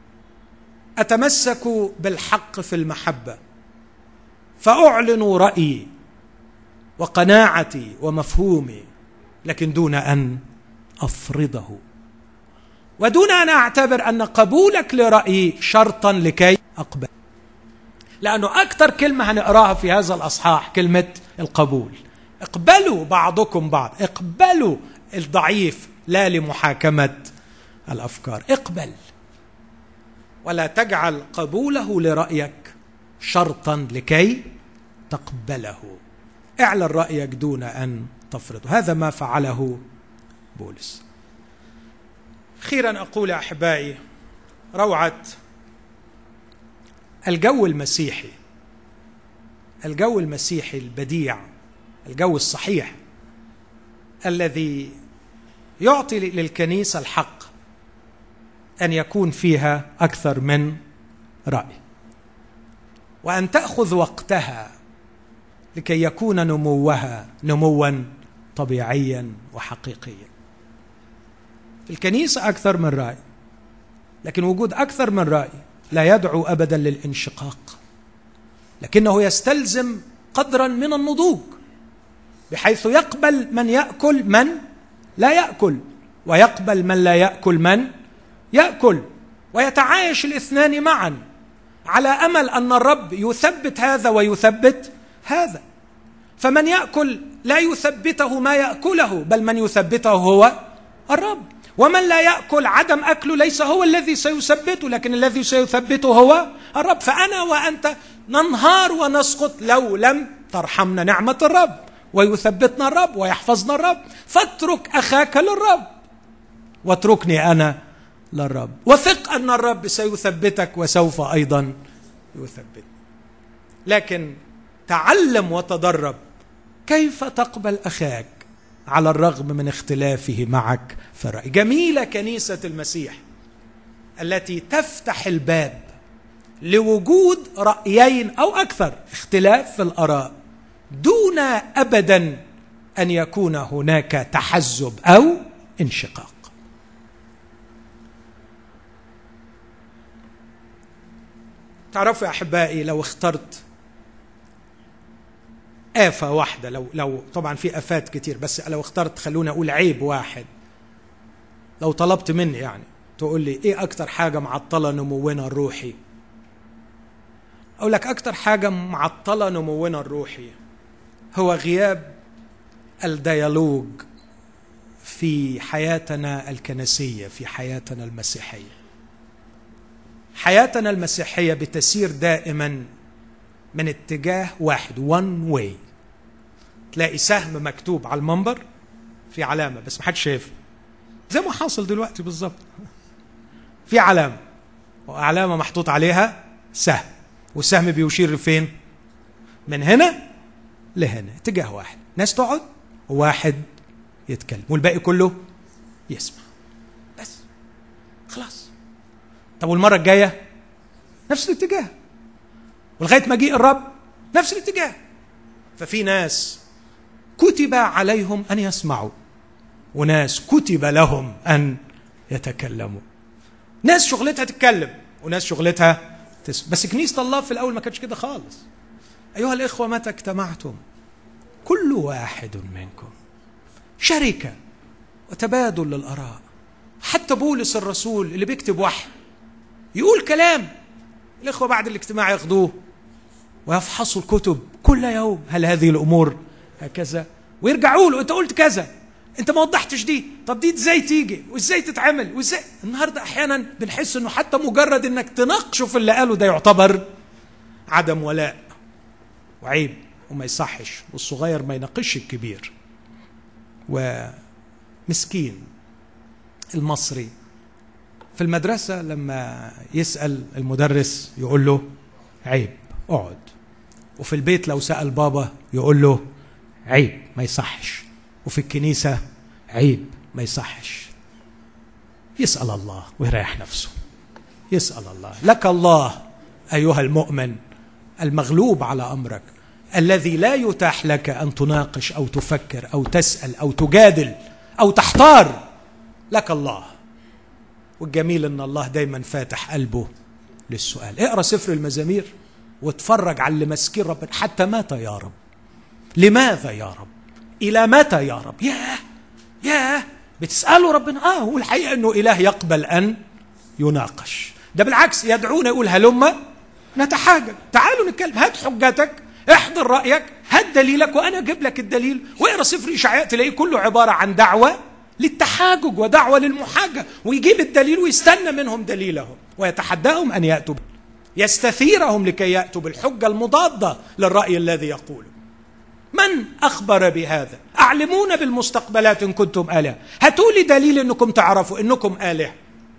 اتمسك بالحق في المحبه فاعلن رايي وقناعتي ومفهومي لكن دون ان افرضه ودون ان اعتبر ان قبولك لرايي شرطا لكي اقبل لانه اكثر كلمه هنقراها في هذا الاصحاح كلمه القبول اقبلوا بعضكم بعض اقبلوا الضعيف لا لمحاكمه الافكار اقبل ولا تجعل قبوله لرايك شرطا لكي تقبله اعلن رايك دون ان تفرضه هذا ما فعله بولس اخيرا اقول احبائي روعه الجو المسيحي الجو المسيحي البديع الجو الصحيح الذي يعطي للكنيسه الحق ان يكون فيها اكثر من راي وان تاخذ وقتها لكي يكون نموها نموا طبيعيا وحقيقيا في الكنيسه اكثر من راي لكن وجود اكثر من راي لا يدعو ابدا للانشقاق لكنه يستلزم قدرا من النضوج بحيث يقبل من ياكل من لا ياكل ويقبل من لا ياكل من ياكل ويتعايش الاثنان معا على امل ان الرب يثبت هذا ويثبت هذا فمن ياكل لا يثبته ما ياكله بل من يثبته هو الرب ومن لا ياكل عدم اكله ليس هو الذي سيثبته لكن الذي سيثبته هو الرب فانا وانت ننهار ونسقط لو لم ترحمنا نعمه الرب ويثبتنا الرب ويحفظنا الرب فاترك اخاك للرب واتركني انا للرب وثق ان الرب سيثبتك وسوف ايضا يثبت لكن تعلم وتدرب كيف تقبل اخاك على الرغم من اختلافه معك في الراي جميله كنيسه المسيح التي تفتح الباب لوجود رايين او اكثر اختلاف في الاراء دون ابدا ان يكون هناك تحزب او انشقاق تعرفوا يا احبائي لو اخترت آفة واحدة لو لو طبعا في آفات كتير بس لو اخترت خلوني أقول عيب واحد لو طلبت مني يعني تقول لي إيه أكتر حاجة معطلة نمونا الروحي؟ أقول لك أكتر حاجة معطلة نمونا الروحي هو غياب الديالوج في حياتنا الكنسية في حياتنا المسيحية حياتنا المسيحية بتسير دائما من اتجاه واحد one way تلاقي سهم مكتوب على المنبر في علامة بس محدش شايفها زي ما حاصل دلوقتي بالظبط في علامة وعلامة محطوط عليها سهم والسهم بيشير فين من هنا لهنا اتجاه واحد ناس تقعد وواحد يتكلم والباقي كله يسمع بس خلاص طب والمرة الجاية نفس الاتجاه ولغاية مجيء الرب نفس الاتجاه ففي ناس كتب عليهم أن يسمعوا وناس كتب لهم أن يتكلموا ناس شغلتها تتكلم وناس شغلتها تسمع بس كنيسة الله في الأول ما كانتش كده خالص أيها الإخوة متى اجتمعتم كل واحد منكم شركة وتبادل للاراء حتى بولس الرسول اللي بيكتب وحي يقول كلام الاخوه بعد الاجتماع ياخذوه ويفحصوا الكتب كل يوم هل هذه الامور هكذا ويرجعوا له انت قلت كذا انت ما وضحتش دي طب دي ازاي تيجي وازاي تتعمل وازاي النهارده احيانا بنحس انه حتى مجرد انك تناقشه في اللي قاله ده يعتبر عدم ولاء وعيب وما يصحش والصغير ما يناقش الكبير ومسكين المصري في المدرسة لما يسأل المدرس يقول له عيب اقعد وفي البيت لو سأل بابا يقول له عيب ما يصحش وفي الكنيسة عيب ما يصحش يسأل الله ويريح نفسه يسأل الله لك الله أيها المؤمن المغلوب على أمرك الذي لا يتاح لك أن تناقش أو تفكر أو تسأل أو تجادل أو تحتار لك الله والجميل أن الله دايما فاتح قلبه للسؤال اقرأ سفر المزامير واتفرج على اللي ماسكين ربنا حتى متى يا رب لماذا يا رب الى متى يا رب ياه ياه بتساله ربنا اه والحقيقه انه اله يقبل ان يناقش ده بالعكس يدعونا يقول هلم نتحاجج تعالوا نتكلم هات حجتك احضر رايك هات دليلك وانا اجيب لك الدليل واقرا سفر اشعياء تلاقيه كله عباره عن دعوه للتحاجج ودعوه للمحاجه ويجيب الدليل ويستنى منهم دليلهم ويتحداهم ان ياتوا يستثيرهم لكي ياتوا بالحجه المضاده للراي الذي يقوله من اخبر بهذا اعلمونا بالمستقبلات ان كنتم الهه هاتوا لي دليل انكم تعرفوا انكم الهه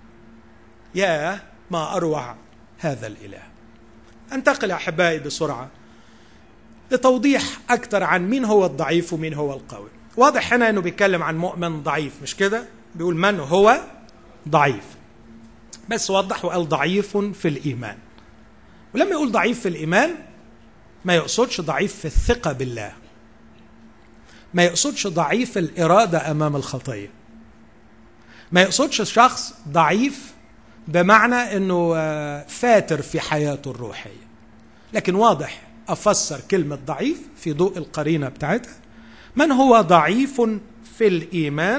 يا ما اروع هذا الاله انتقل احبائي بسرعه لتوضيح اكثر عن مين هو الضعيف ومين هو القوي واضح هنا انه بيتكلم عن مؤمن ضعيف مش كده بيقول من هو ضعيف بس وضح وقال ضعيف في الايمان ولما يقول ضعيف في الايمان ما يقصدش ضعيف في الثقه بالله ما يقصدش ضعيف الاراده امام الخطيه ما يقصدش شخص ضعيف بمعنى انه فاتر في حياته الروحيه لكن واضح افسر كلمه ضعيف في ضوء القرينه بتاعتها من هو ضعيف في الايمان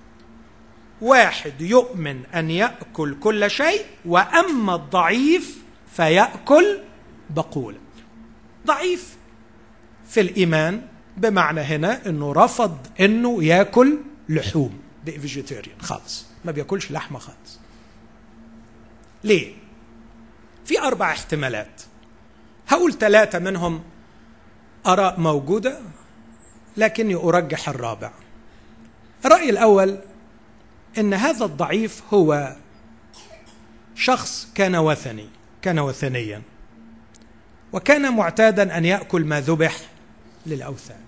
واحد يؤمن ان ياكل كل شيء واما الضعيف فياكل بقولا ضعيف في الايمان بمعنى هنا انه رفض انه ياكل لحوم بقي فيجيتيريان خالص ما بياكلش لحمه خالص ليه في اربع احتمالات هقول ثلاثه منهم اراء موجوده لكني ارجح الرابع الراي الاول ان هذا الضعيف هو شخص كان وثني كان وثنيا وكان معتادا ان ياكل ما ذبح للاوثان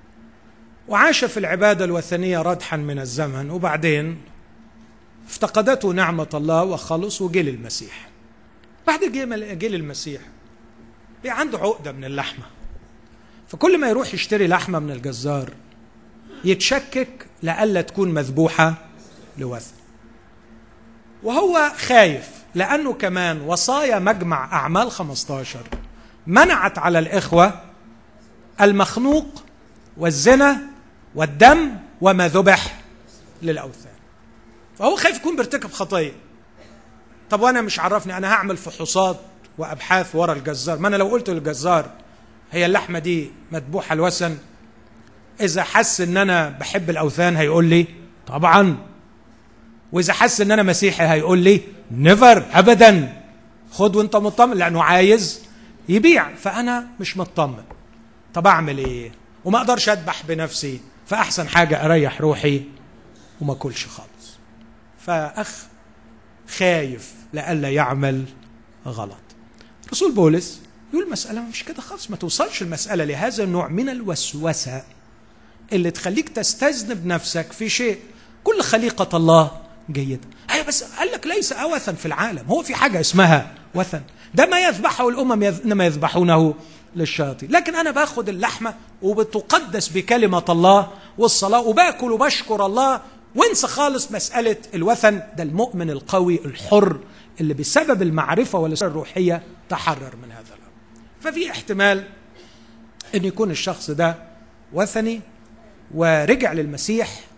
وعاش في العباده الوثنيه ردحا من الزمن وبعدين افتقدته نعمه الله وخلص وجه للمسيح بعد جه للمسيح بقى عنده عقده من اللحمه فكل ما يروح يشتري لحمه من الجزار يتشكك لئلا تكون مذبوحه لوثن وهو خايف لانه كمان وصايا مجمع اعمال 15 منعت على الاخوه المخنوق والزنا والدم وما ذبح للاوثان فهو خايف يكون بيرتكب خطيه طب وانا مش عرفني انا هعمل فحوصات وابحاث ورا الجزار ما انا لو قلت للجزار هي اللحمه دي مذبوحه الوثن اذا حس ان انا بحب الاوثان هيقول لي طبعا واذا حس ان انا مسيحي هيقول لي نيفر ابدا خد وانت مطمن لانه عايز يبيع فانا مش مطمن طب اعمل ايه وما اقدرش اذبح بنفسي فاحسن حاجه اريح روحي وما اكلش خالص فاخ خايف لئلا يعمل غلط رسول بولس يقول المسألة مش كده خالص ما توصلش المسألة لهذا النوع من الوسوسة اللي تخليك تستذنب نفسك في شيء كل خليقة الله جيدة أيوة بس قال لك ليس أوثا في العالم هو في حاجة اسمها وثن ده ما يذبحه الأمم إنما يذبحونه للشياطين لكن أنا باخد اللحمة وبتقدس بكلمة الله والصلاة وباكل وبشكر الله وانسى خالص مسألة الوثن ده المؤمن القوي الحر اللي بسبب المعرفة والسر الروحية تحرر من هذا الأمر ففي احتمال أن يكون الشخص ده وثني ورجع للمسيح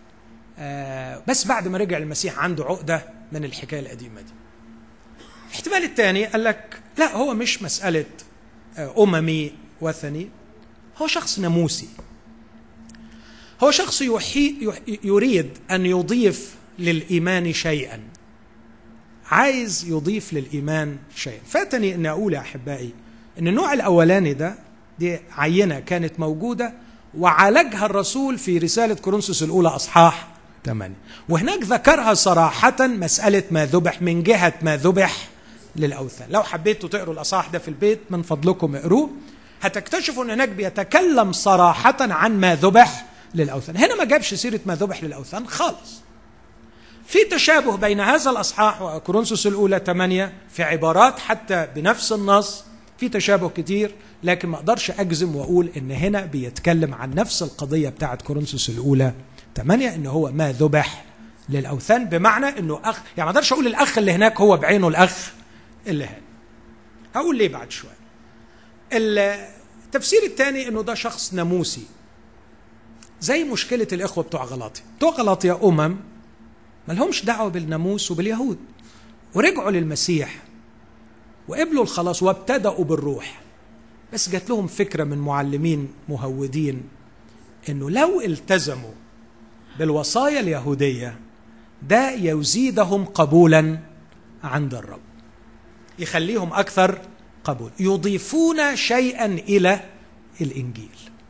آه بس بعد ما رجع المسيح عنده عقده من الحكايه القديمه دي الاحتمال الثاني قال لك لا هو مش مساله آه اممي وثني هو شخص ناموسي هو شخص يحي يريد ان يضيف للايمان شيئا عايز يضيف للايمان شيئا فاتني ان اقول يا احبائي ان النوع الاولاني ده دي عينه كانت موجوده وعالجها الرسول في رساله كورنثوس الاولى اصحاح 8 وهناك ذكرها صراحه مساله ما ذبح من جهه ما ذبح للاوثان لو حبيتوا تقروا الاصحاح ده في البيت من فضلكم اقروه هتكتشفوا ان هناك بيتكلم صراحه عن ما ذبح للاوثان هنا ما جابش سيره ما ذبح للاوثان خالص في تشابه بين هذا الاصحاح وكورنثوس الاولى 8 في عبارات حتى بنفس النص في تشابه كتير لكن ما اقدرش اجزم واقول ان هنا بيتكلم عن نفس القضيه بتاعت كورنثوس الاولى 8 ان هو ما ذبح للاوثان بمعنى انه اخ يعني ما اقدرش اقول الاخ اللي هناك هو بعينه الاخ اللي هنا هقول ليه بعد شويه التفسير الثاني انه ده شخص ناموسي زي مشكله الاخوه بتوع غلاطيا بتوع غلاطيا امم ما لهمش دعوه بالناموس وباليهود ورجعوا للمسيح وقبلوا الخلاص وابتدأوا بالروح بس جات لهم فكرة من معلمين مهودين انه لو التزموا بالوصايا اليهودية ده يزيدهم قبولا عند الرب يخليهم أكثر قبول يضيفون شيئا إلى الإنجيل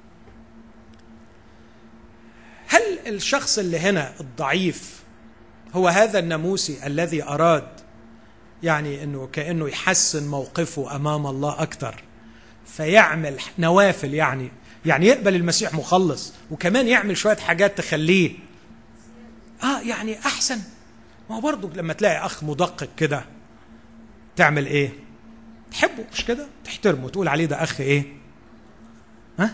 هل الشخص اللي هنا الضعيف هو هذا الناموسي الذي أراد يعني انه كانه يحسن موقفه امام الله اكثر فيعمل نوافل يعني يعني يقبل المسيح مخلص وكمان يعمل شويه حاجات تخليه اه يعني احسن ما هو برضه لما تلاقي اخ مدقق كده تعمل ايه تحبه مش كده تحترمه تقول عليه ده اخ ايه ها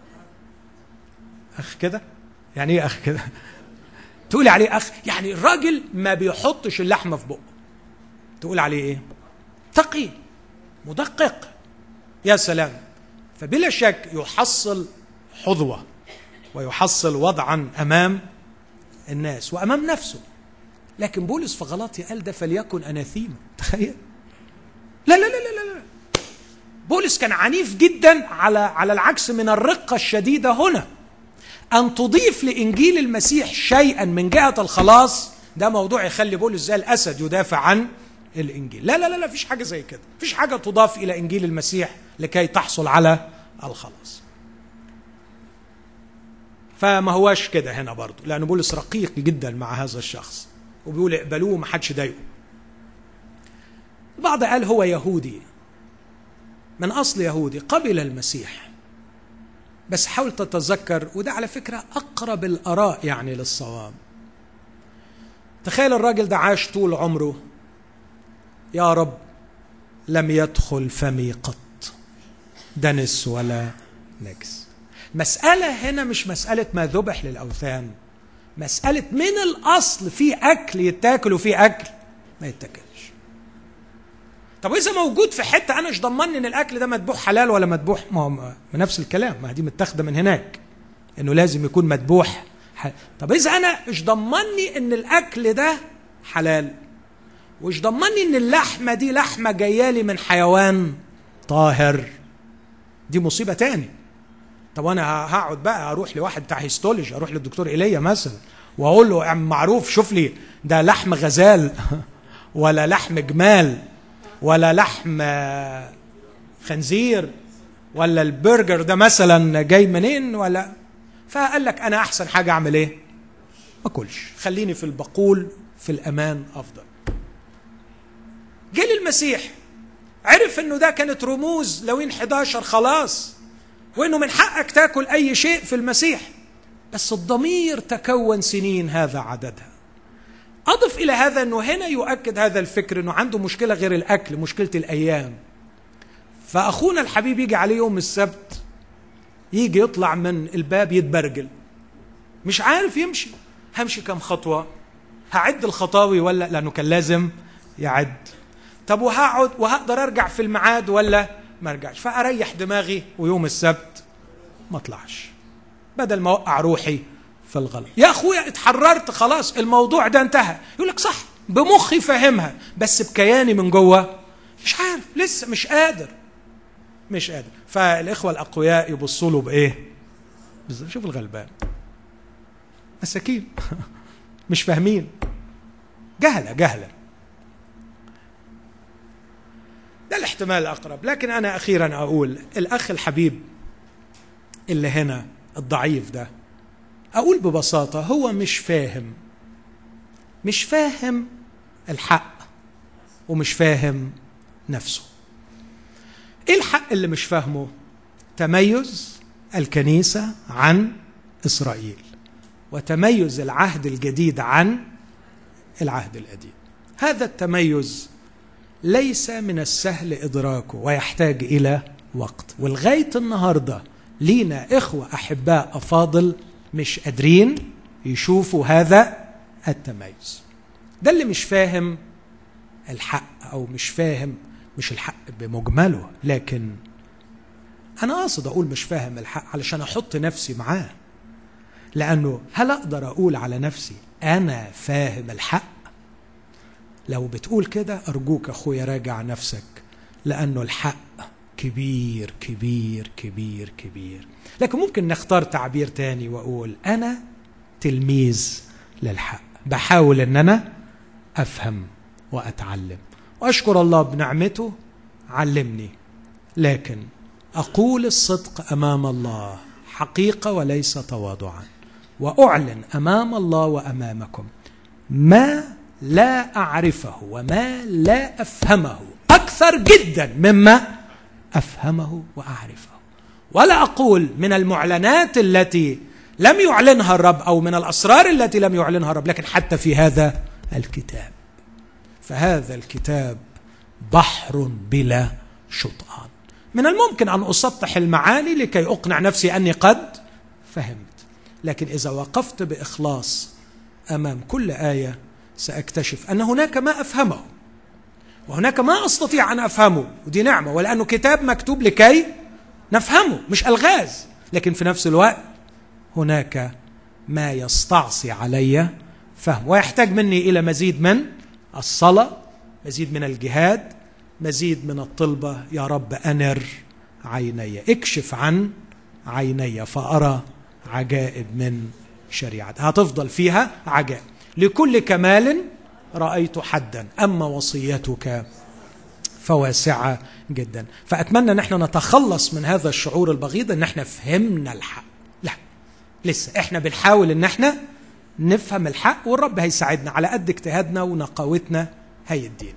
اخ كده يعني ايه اخ كده تقولي عليه اخ يعني الراجل ما بيحطش اللحمه في بقه تقول عليه ايه تقي مدقق يا سلام فبلا شك يحصل حظوه ويحصل وضعا امام الناس وامام نفسه لكن بولس في غلاطي قال ده فليكن اناثيما تخيل لا لا لا لا لا بولس كان عنيف جدا على على العكس من الرقه الشديده هنا ان تضيف لانجيل المسيح شيئا من جهه الخلاص ده موضوع يخلي بولس زي الاسد يدافع عن الانجيل لا لا لا لا فيش حاجه زي كده فيش حاجه تضاف الى انجيل المسيح لكي تحصل على الخلاص فما هواش كده هنا برضه لأن بولس رقيق جدا مع هذا الشخص وبيقول اقبلوه ما حدش ضايقه البعض قال هو يهودي من أصل يهودي قبل المسيح بس حاول تتذكر وده على فكرة أقرب الآراء يعني للصواب تخيل الراجل ده عاش طول عمره يا رب لم يدخل فمي قط دنس ولا نجس مسألة هنا مش مسألة ما ذبح للأوثان مسألة من الأصل في أكل يتاكل وفي أكل ما يتاكلش طب وإذا موجود في حتة أنا مش ضمني إن الأكل ده مذبوح حلال ولا مذبوح ما هو نفس الكلام ما دي متاخدة من هناك إنه لازم يكون مذبوح طب إذا أنا مش ضمني إن الأكل ده حلال وش ضمني ان اللحمه دي لحمه جايه من حيوان طاهر دي مصيبه تاني طب انا هقعد بقى اروح لواحد بتاع هيستولوجي اروح للدكتور ايليا مثلا واقول له يا عم معروف شوف لي ده لحم غزال ولا لحم جمال ولا لحم خنزير ولا البرجر ده مثلا جاي منين ولا فقال لك انا احسن حاجه اعمل ايه ما اكلش خليني في البقول في الامان افضل جه للمسيح عرف انه ده كانت رموز لوين 11 خلاص وانه من حقك تاكل اي شيء في المسيح بس الضمير تكون سنين هذا عددها اضف الى هذا انه هنا يؤكد هذا الفكر انه عنده مشكله غير الاكل مشكله الايام فاخونا الحبيب يجي عليه يوم السبت يجي يطلع من الباب يتبرجل مش عارف يمشي همشي كم خطوه هعد الخطاوي ولا لانه كان لازم يعد طب وهقعد وهقدر ارجع في الميعاد ولا ما ارجعش فاريح دماغي ويوم السبت ما اطلعش بدل ما اوقع روحي في الغلط يا اخويا اتحررت خلاص الموضوع ده انتهى يقول لك صح بمخي فاهمها بس بكياني من جوه مش عارف لسه مش قادر مش قادر فالاخوه الاقوياء يبصوا له بايه شوف الغلبان مساكين مش فاهمين جهله جهله ده الاحتمال الاقرب لكن انا اخيرا اقول الاخ الحبيب اللي هنا الضعيف ده اقول ببساطه هو مش فاهم مش فاهم الحق ومش فاهم نفسه ايه الحق اللي مش فاهمه تميز الكنيسه عن اسرائيل وتميز العهد الجديد عن العهد القديم هذا التميز ليس من السهل ادراكه ويحتاج الى وقت ولغايه النهارده لينا اخوه احباء افاضل مش قادرين يشوفوا هذا التميز ده اللي مش فاهم الحق او مش فاهم مش الحق بمجمله لكن انا اقصد اقول مش فاهم الحق علشان احط نفسي معاه لانه هل اقدر اقول على نفسي انا فاهم الحق لو بتقول كده ارجوك اخويا راجع نفسك لانه الحق كبير كبير كبير كبير لكن ممكن نختار تعبير تاني واقول انا تلميذ للحق بحاول ان انا افهم واتعلم واشكر الله بنعمته علمني لكن اقول الصدق امام الله حقيقه وليس تواضعا واعلن امام الله وامامكم ما لا اعرفه وما لا افهمه اكثر جدا مما افهمه واعرفه ولا اقول من المعلنات التي لم يعلنها الرب او من الاسرار التي لم يعلنها الرب لكن حتى في هذا الكتاب فهذا الكتاب بحر بلا شطآن من الممكن ان اسطح المعاني لكي اقنع نفسي اني قد فهمت لكن اذا وقفت باخلاص امام كل ايه ساكتشف ان هناك ما افهمه وهناك ما استطيع ان افهمه ودي نعمه ولانه كتاب مكتوب لكي نفهمه مش الغاز لكن في نفس الوقت هناك ما يستعصي علي فهم ويحتاج مني الى مزيد من الصلاه مزيد من الجهاد مزيد من الطلبه يا رب انر عيني اكشف عن عيني فارى عجائب من شريعتك هتفضل فيها عجائب لكل كمال رايت حدا اما وصيتك فواسعه جدا فاتمنى ان احنا نتخلص من هذا الشعور البغيض ان احنا فهمنا الحق لا لسه احنا بنحاول ان احنا نفهم الحق والرب هيساعدنا على قد اجتهادنا ونقاوتنا هيدينا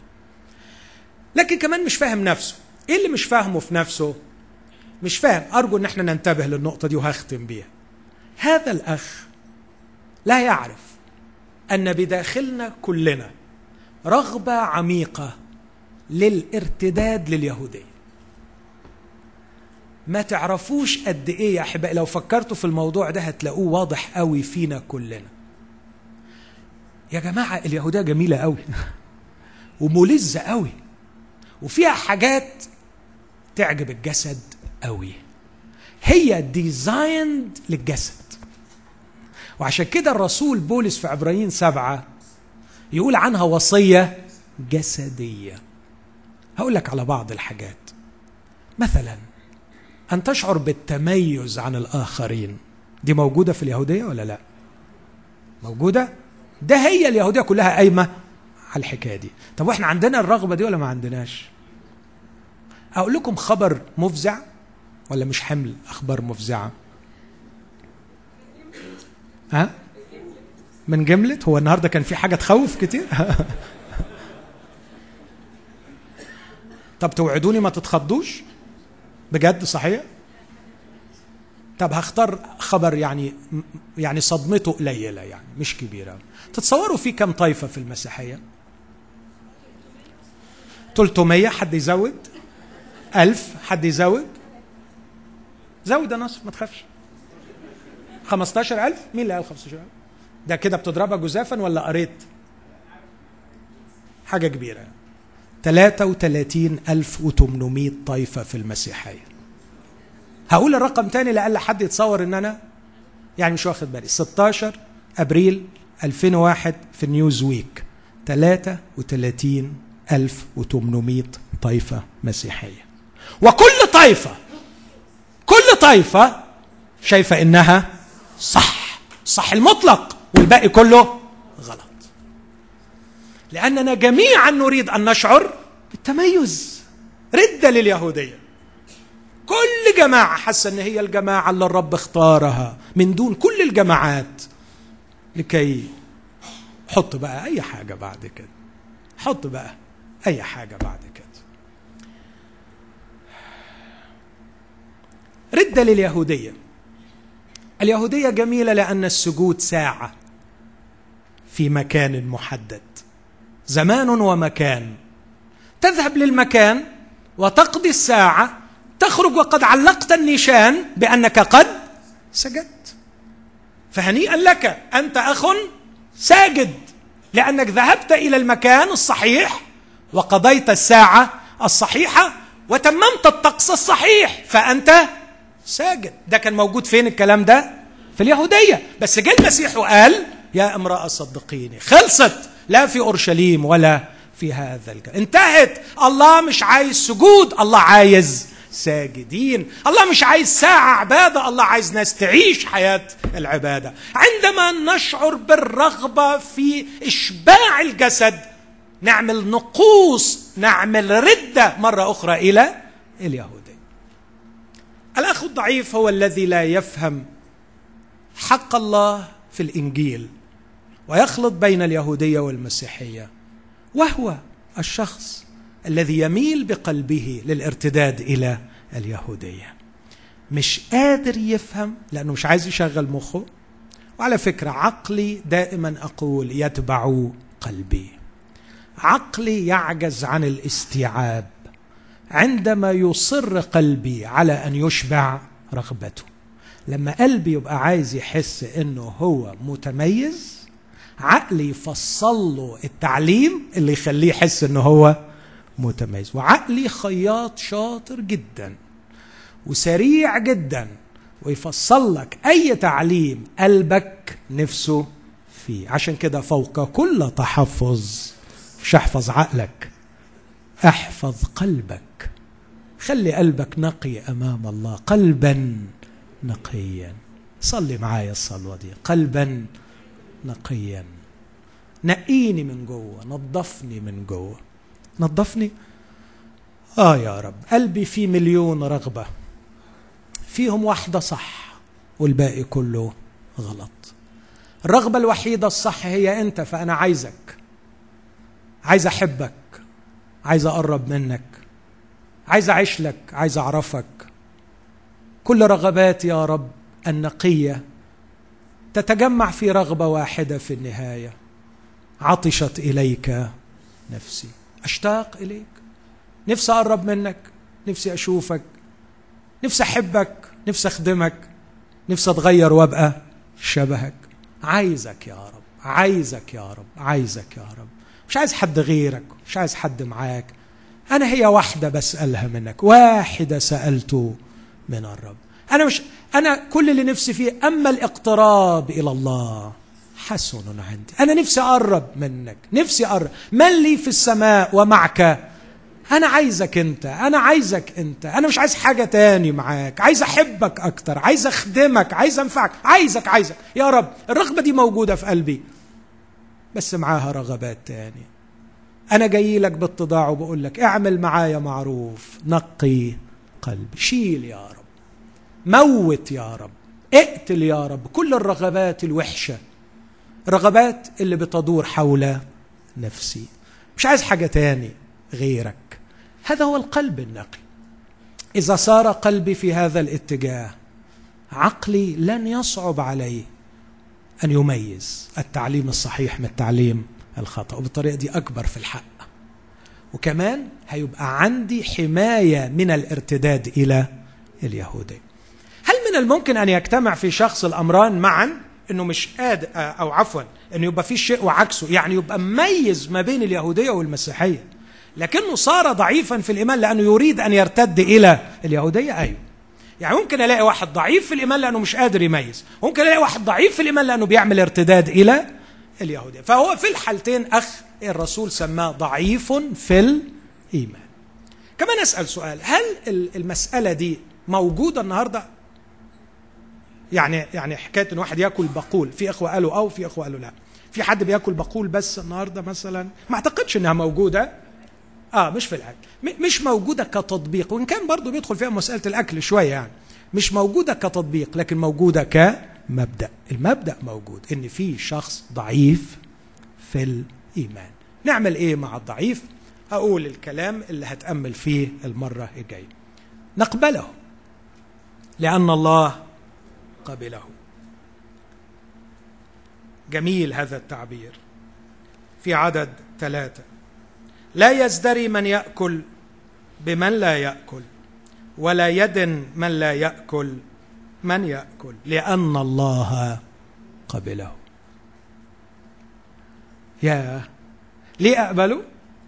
لكن كمان مش فاهم نفسه ايه اللي مش فاهمه في نفسه مش فاهم ارجو ان احنا ننتبه للنقطه دي وهختم بيها هذا الاخ لا يعرف ان بداخلنا كلنا رغبه عميقه للارتداد لليهوديه ما تعرفوش قد ايه يا احبائي لو فكرتوا في الموضوع ده هتلاقوه واضح قوي فينا كلنا يا جماعه اليهوديه جميله قوي وملزه قوي وفيها حاجات تعجب الجسد قوي هي ديزايند للجسد وعشان كده الرسول بولس في عبرانيين سبعة يقول عنها وصية جسدية هقول لك على بعض الحاجات مثلا أن تشعر بالتميز عن الآخرين دي موجودة في اليهودية ولا لا موجودة ده هي اليهودية كلها قايمة على الحكاية دي طب واحنا عندنا الرغبة دي ولا ما عندناش أقول لكم خبر مفزع ولا مش حمل أخبار مفزعة ها من جملت هو النهارده كان في حاجه تخوف كتير طب توعدوني ما تتخضوش بجد صحيح طب هختار خبر يعني يعني صدمته قليله يعني مش كبيره تتصوروا في كم طائفه في المسيحيه 300 حد يزود ألف حد يزود زود يا نصر ما تخافش 15000 مين اللي قال 15000 ده كده بتضربها جزافا ولا قريت حاجه كبيره 33800 طائفه في المسيحيه هقول الرقم تاني لأقل حد يتصور ان انا يعني مش واخد بالي 16 ابريل 2001 في نيوز ويك 33800 طائفه مسيحيه وكل طائفه كل طائفه شايفه انها صح صح المطلق والباقي كله غلط لاننا جميعا نريد ان نشعر بالتميز رده لليهوديه كل جماعه حاسه ان هي الجماعه اللي الرب اختارها من دون كل الجماعات لكي حط بقى اي حاجه بعد كده حط بقى اي حاجه بعد كده رده لليهوديه اليهوديه جميله لان السجود ساعه في مكان محدد زمان ومكان تذهب للمكان وتقضي الساعه تخرج وقد علقت النيشان بانك قد سجدت فهنيئا لك انت اخ ساجد لانك ذهبت الى المكان الصحيح وقضيت الساعه الصحيحه وتممت الطقس الصحيح فانت ساجد ده كان موجود فين الكلام ده في اليهوديه بس جه المسيح وقال يا امراه صدقيني خلصت لا في اورشليم ولا في هذا الجو انتهت الله مش عايز سجود الله عايز ساجدين الله مش عايز ساعة عبادة الله عايز ناس تعيش حياة العبادة عندما نشعر بالرغبة في إشباع الجسد نعمل نقوص نعمل ردة مرة أخرى إلى اليهودية الأخ الضعيف هو الذي لا يفهم حق الله في الإنجيل ويخلط بين اليهودية والمسيحية وهو الشخص الذي يميل بقلبه للارتداد الى اليهوديه مش قادر يفهم لانه مش عايز يشغل مخه وعلى فكره عقلي دائما اقول يتبع قلبي عقلي يعجز عن الاستيعاب عندما يصر قلبي على ان يشبع رغبته لما قلبي يبقى عايز يحس انه هو متميز عقلي يفصل له التعليم اللي يخليه يحس انه هو متميز وعقلي خياط شاطر جدا وسريع جدا ويفصل لك اي تعليم قلبك نفسه فيه عشان كده فوق كل تحفظ مش احفظ عقلك احفظ قلبك خلي قلبك نقي امام الله قلبا نقيا صلي معايا الصلوه دي قلبا نقيا نقيني من جوه نظفني من جوه نظفني اه يا رب قلبي فيه مليون رغبه فيهم واحده صح والباقي كله غلط الرغبه الوحيده الصح هي انت فانا عايزك عايز احبك عايز اقرب منك عايز اعيش لك عايز اعرفك كل رغباتي يا رب النقيه تتجمع في رغبه واحده في النهايه عطشت اليك نفسي اشتاق اليك نفسي اقرب منك نفسي اشوفك نفسي احبك نفسي اخدمك نفسي اتغير وابقى شبهك عايزك يا رب عايزك يا رب عايزك يا رب مش عايز حد غيرك مش عايز حد معاك انا هي واحده بسالها منك واحده سالته من الرب انا مش انا كل اللي نفسي فيه اما الاقتراب الى الله حسن عندي أنا نفسي أقرب منك نفسي أقرب من لي في السماء ومعك أنا عايزك أنت أنا عايزك أنت أنا مش عايز حاجة تاني معاك عايز أحبك أكتر عايز أخدمك عايز أنفعك عايزك عايزك يا رب الرغبة دي موجودة في قلبي بس معاها رغبات تاني أنا جاي لك باتضاع وبقول لك اعمل معايا معروف نقي قلبي شيل يا رب موت يا رب اقتل يا رب كل الرغبات الوحشه رغبات اللي بتدور حول نفسي مش عايز حاجة تاني غيرك هذا هو القلب النقي إذا صار قلبي في هذا الاتجاه عقلي لن يصعب عليه أن يميز التعليم الصحيح من التعليم الخطأ وبالطريقة دي أكبر في الحق وكمان هيبقى عندي حماية من الارتداد إلى اليهودية هل من الممكن أن يجتمع في شخص الأمران معا انه مش قادر او عفوا انه يبقى في شيء وعكسه يعني يبقى مميز ما بين اليهوديه والمسيحيه لكنه صار ضعيفا في الايمان لانه يريد ان يرتد الى اليهوديه ايوه يعني ممكن الاقي واحد ضعيف في الايمان لانه مش قادر يميز ممكن الاقي واحد ضعيف في الايمان لانه بيعمل ارتداد الى اليهوديه فهو في الحالتين اخ الرسول سماه ضعيف في الايمان كمان اسال سؤال هل المساله دي موجوده النهارده يعني يعني حكايه ان واحد ياكل بقول في اخوه قالوا او في اخوه قالوا لا في حد بياكل بقول بس النهارده مثلا ما اعتقدش انها موجوده اه مش في الاكل مش موجوده كتطبيق وان كان برضه بيدخل فيها مساله الاكل شويه يعني مش موجوده كتطبيق لكن موجوده كمبدا المبدا موجود ان في شخص ضعيف في الايمان نعمل ايه مع الضعيف اقول الكلام اللي هتامل فيه المره الجايه نقبله لان الله قبله جميل هذا التعبير في عدد ثلاثه لا يزدري من ياكل بمن لا ياكل ولا يدن من لا ياكل من ياكل لان الله قبله يا ليه اقبله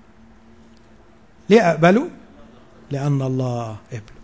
ليه اقبله لان الله قبله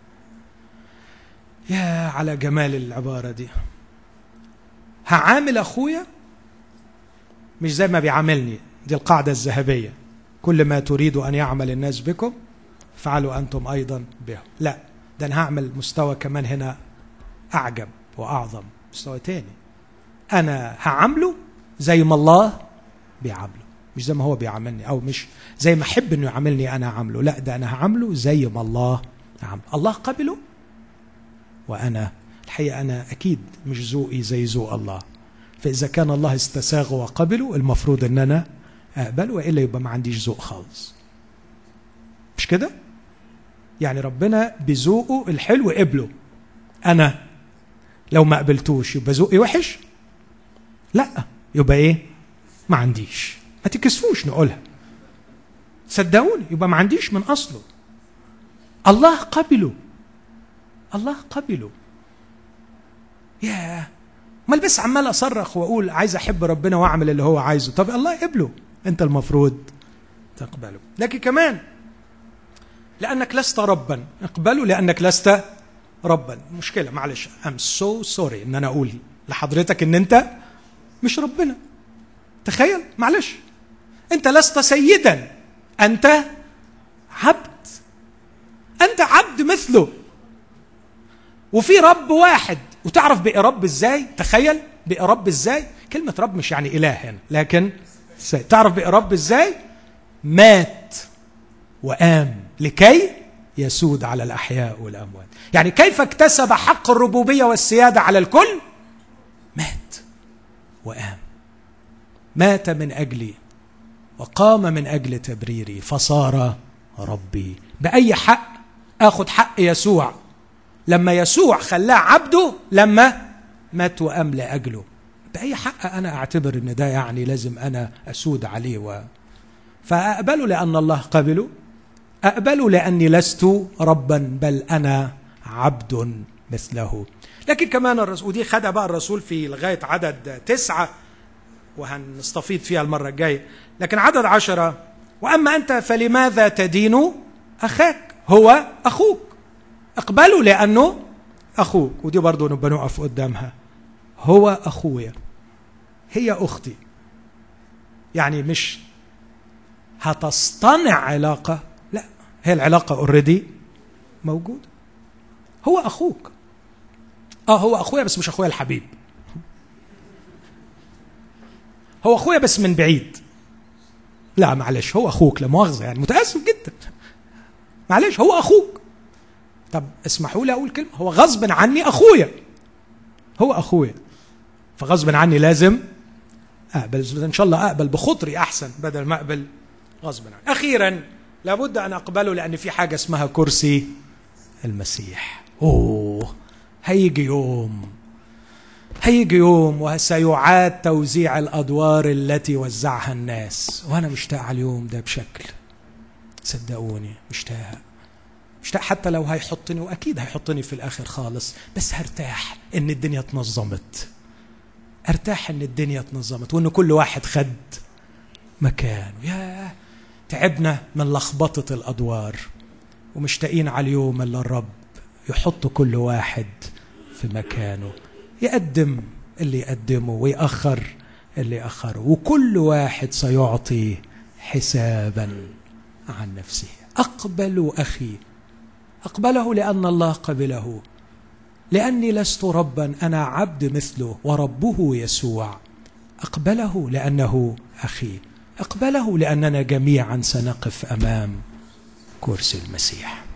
يا على جمال العباره دي هعامل اخويا مش زي ما بيعاملني دي القاعده الذهبيه كل ما تريد ان يعمل الناس بكم فعلوا انتم ايضا بهم لا ده انا هعمل مستوى كمان هنا اعجب واعظم مستوى تاني انا هعامله زي ما الله بيعامله مش زي ما هو بيعاملني او مش زي ما احب انه يعاملني انا عامله لا ده انا هعامله زي ما الله عامله الله قبله وانا الحقيقه انا اكيد مش ذوقي زي ذوق الله فاذا كان الله استساغ وقبله المفروض ان انا اقبل والا يبقى ما عنديش ذوق خالص مش كده يعني ربنا بذوقه الحلو قبله انا لو ما قبلتوش يبقى ذوقي وحش لا يبقى ايه ما عنديش ما تكسفوش نقولها صدقوني يبقى ما عنديش من اصله الله قبله الله قبله ياه امال بس عمال اصرخ واقول عايز احب ربنا واعمل اللي هو عايزه طب الله قبله انت المفروض تقبله لكن كمان لانك لست ربا اقبله لانك لست ربا مشكله معلش ام سو سوري ان انا اقول لحضرتك ان انت مش ربنا تخيل معلش انت لست سيدا انت عبد انت عبد مثله وفي رب واحد وتعرف بقى رب ازاي تخيل بقى رب ازاي كلمه رب مش يعني اله هنا لكن تعرف بقى رب ازاي مات وقام لكي يسود على الاحياء والاموات يعني كيف اكتسب حق الربوبيه والسياده على الكل مات وقام مات من اجلي وقام من اجل تبريري فصار ربي باي حق اخذ حق يسوع لما يسوع خلاه عبده لما مات وقام لاجله باي حق انا اعتبر ان ده يعني لازم انا اسود عليه و... فاقبله لان الله قبله اقبله لاني لست ربا بل انا عبد مثله لكن كمان الرسول ودي خدها بقى الرسول في لغايه عدد تسعه وهنستفيض فيها المره الجايه لكن عدد عشره واما انت فلماذا تدين اخاك هو اخوك اقبله لانه اخوك ودي برضه نبقى نقف قدامها هو اخويا هي اختي يعني مش هتصطنع علاقه لا هي العلاقه اوريدي موجوده هو اخوك اه هو اخويا بس مش اخويا الحبيب هو اخويا بس من بعيد لا معلش هو اخوك لا مؤاخذه يعني متاسف جدا معلش هو اخوك طب اسمحوا لي اقول كلمه هو غصب عني اخويا هو اخويا فغصب عني لازم اقبل ان شاء الله اقبل بخطري احسن بدل ما اقبل غصب عني اخيرا لابد ان اقبله لان في حاجه اسمها كرسي المسيح اوه هيجي يوم هيجي يوم وسيعاد توزيع الادوار التي وزعها الناس وانا مشتاق على اليوم ده بشكل صدقوني مشتاق مشتاق حتى لو هيحطني واكيد هيحطني في الاخر خالص بس هرتاح ان الدنيا اتنظمت ارتاح ان الدنيا اتنظمت وان كل واحد خد مكان يا تعبنا من لخبطه الادوار ومشتاقين على اليوم اللي الرب يحط كل واحد في مكانه يقدم اللي يقدمه ويأخر اللي يأخره وكل واحد سيعطي حسابا عن نفسه أقبل أخي أقبله لأن الله قبله لأني لست ربا أنا عبد مثله وربه يسوع أقبله لأنه أخي أقبله لأننا جميعا سنقف أمام كرسي المسيح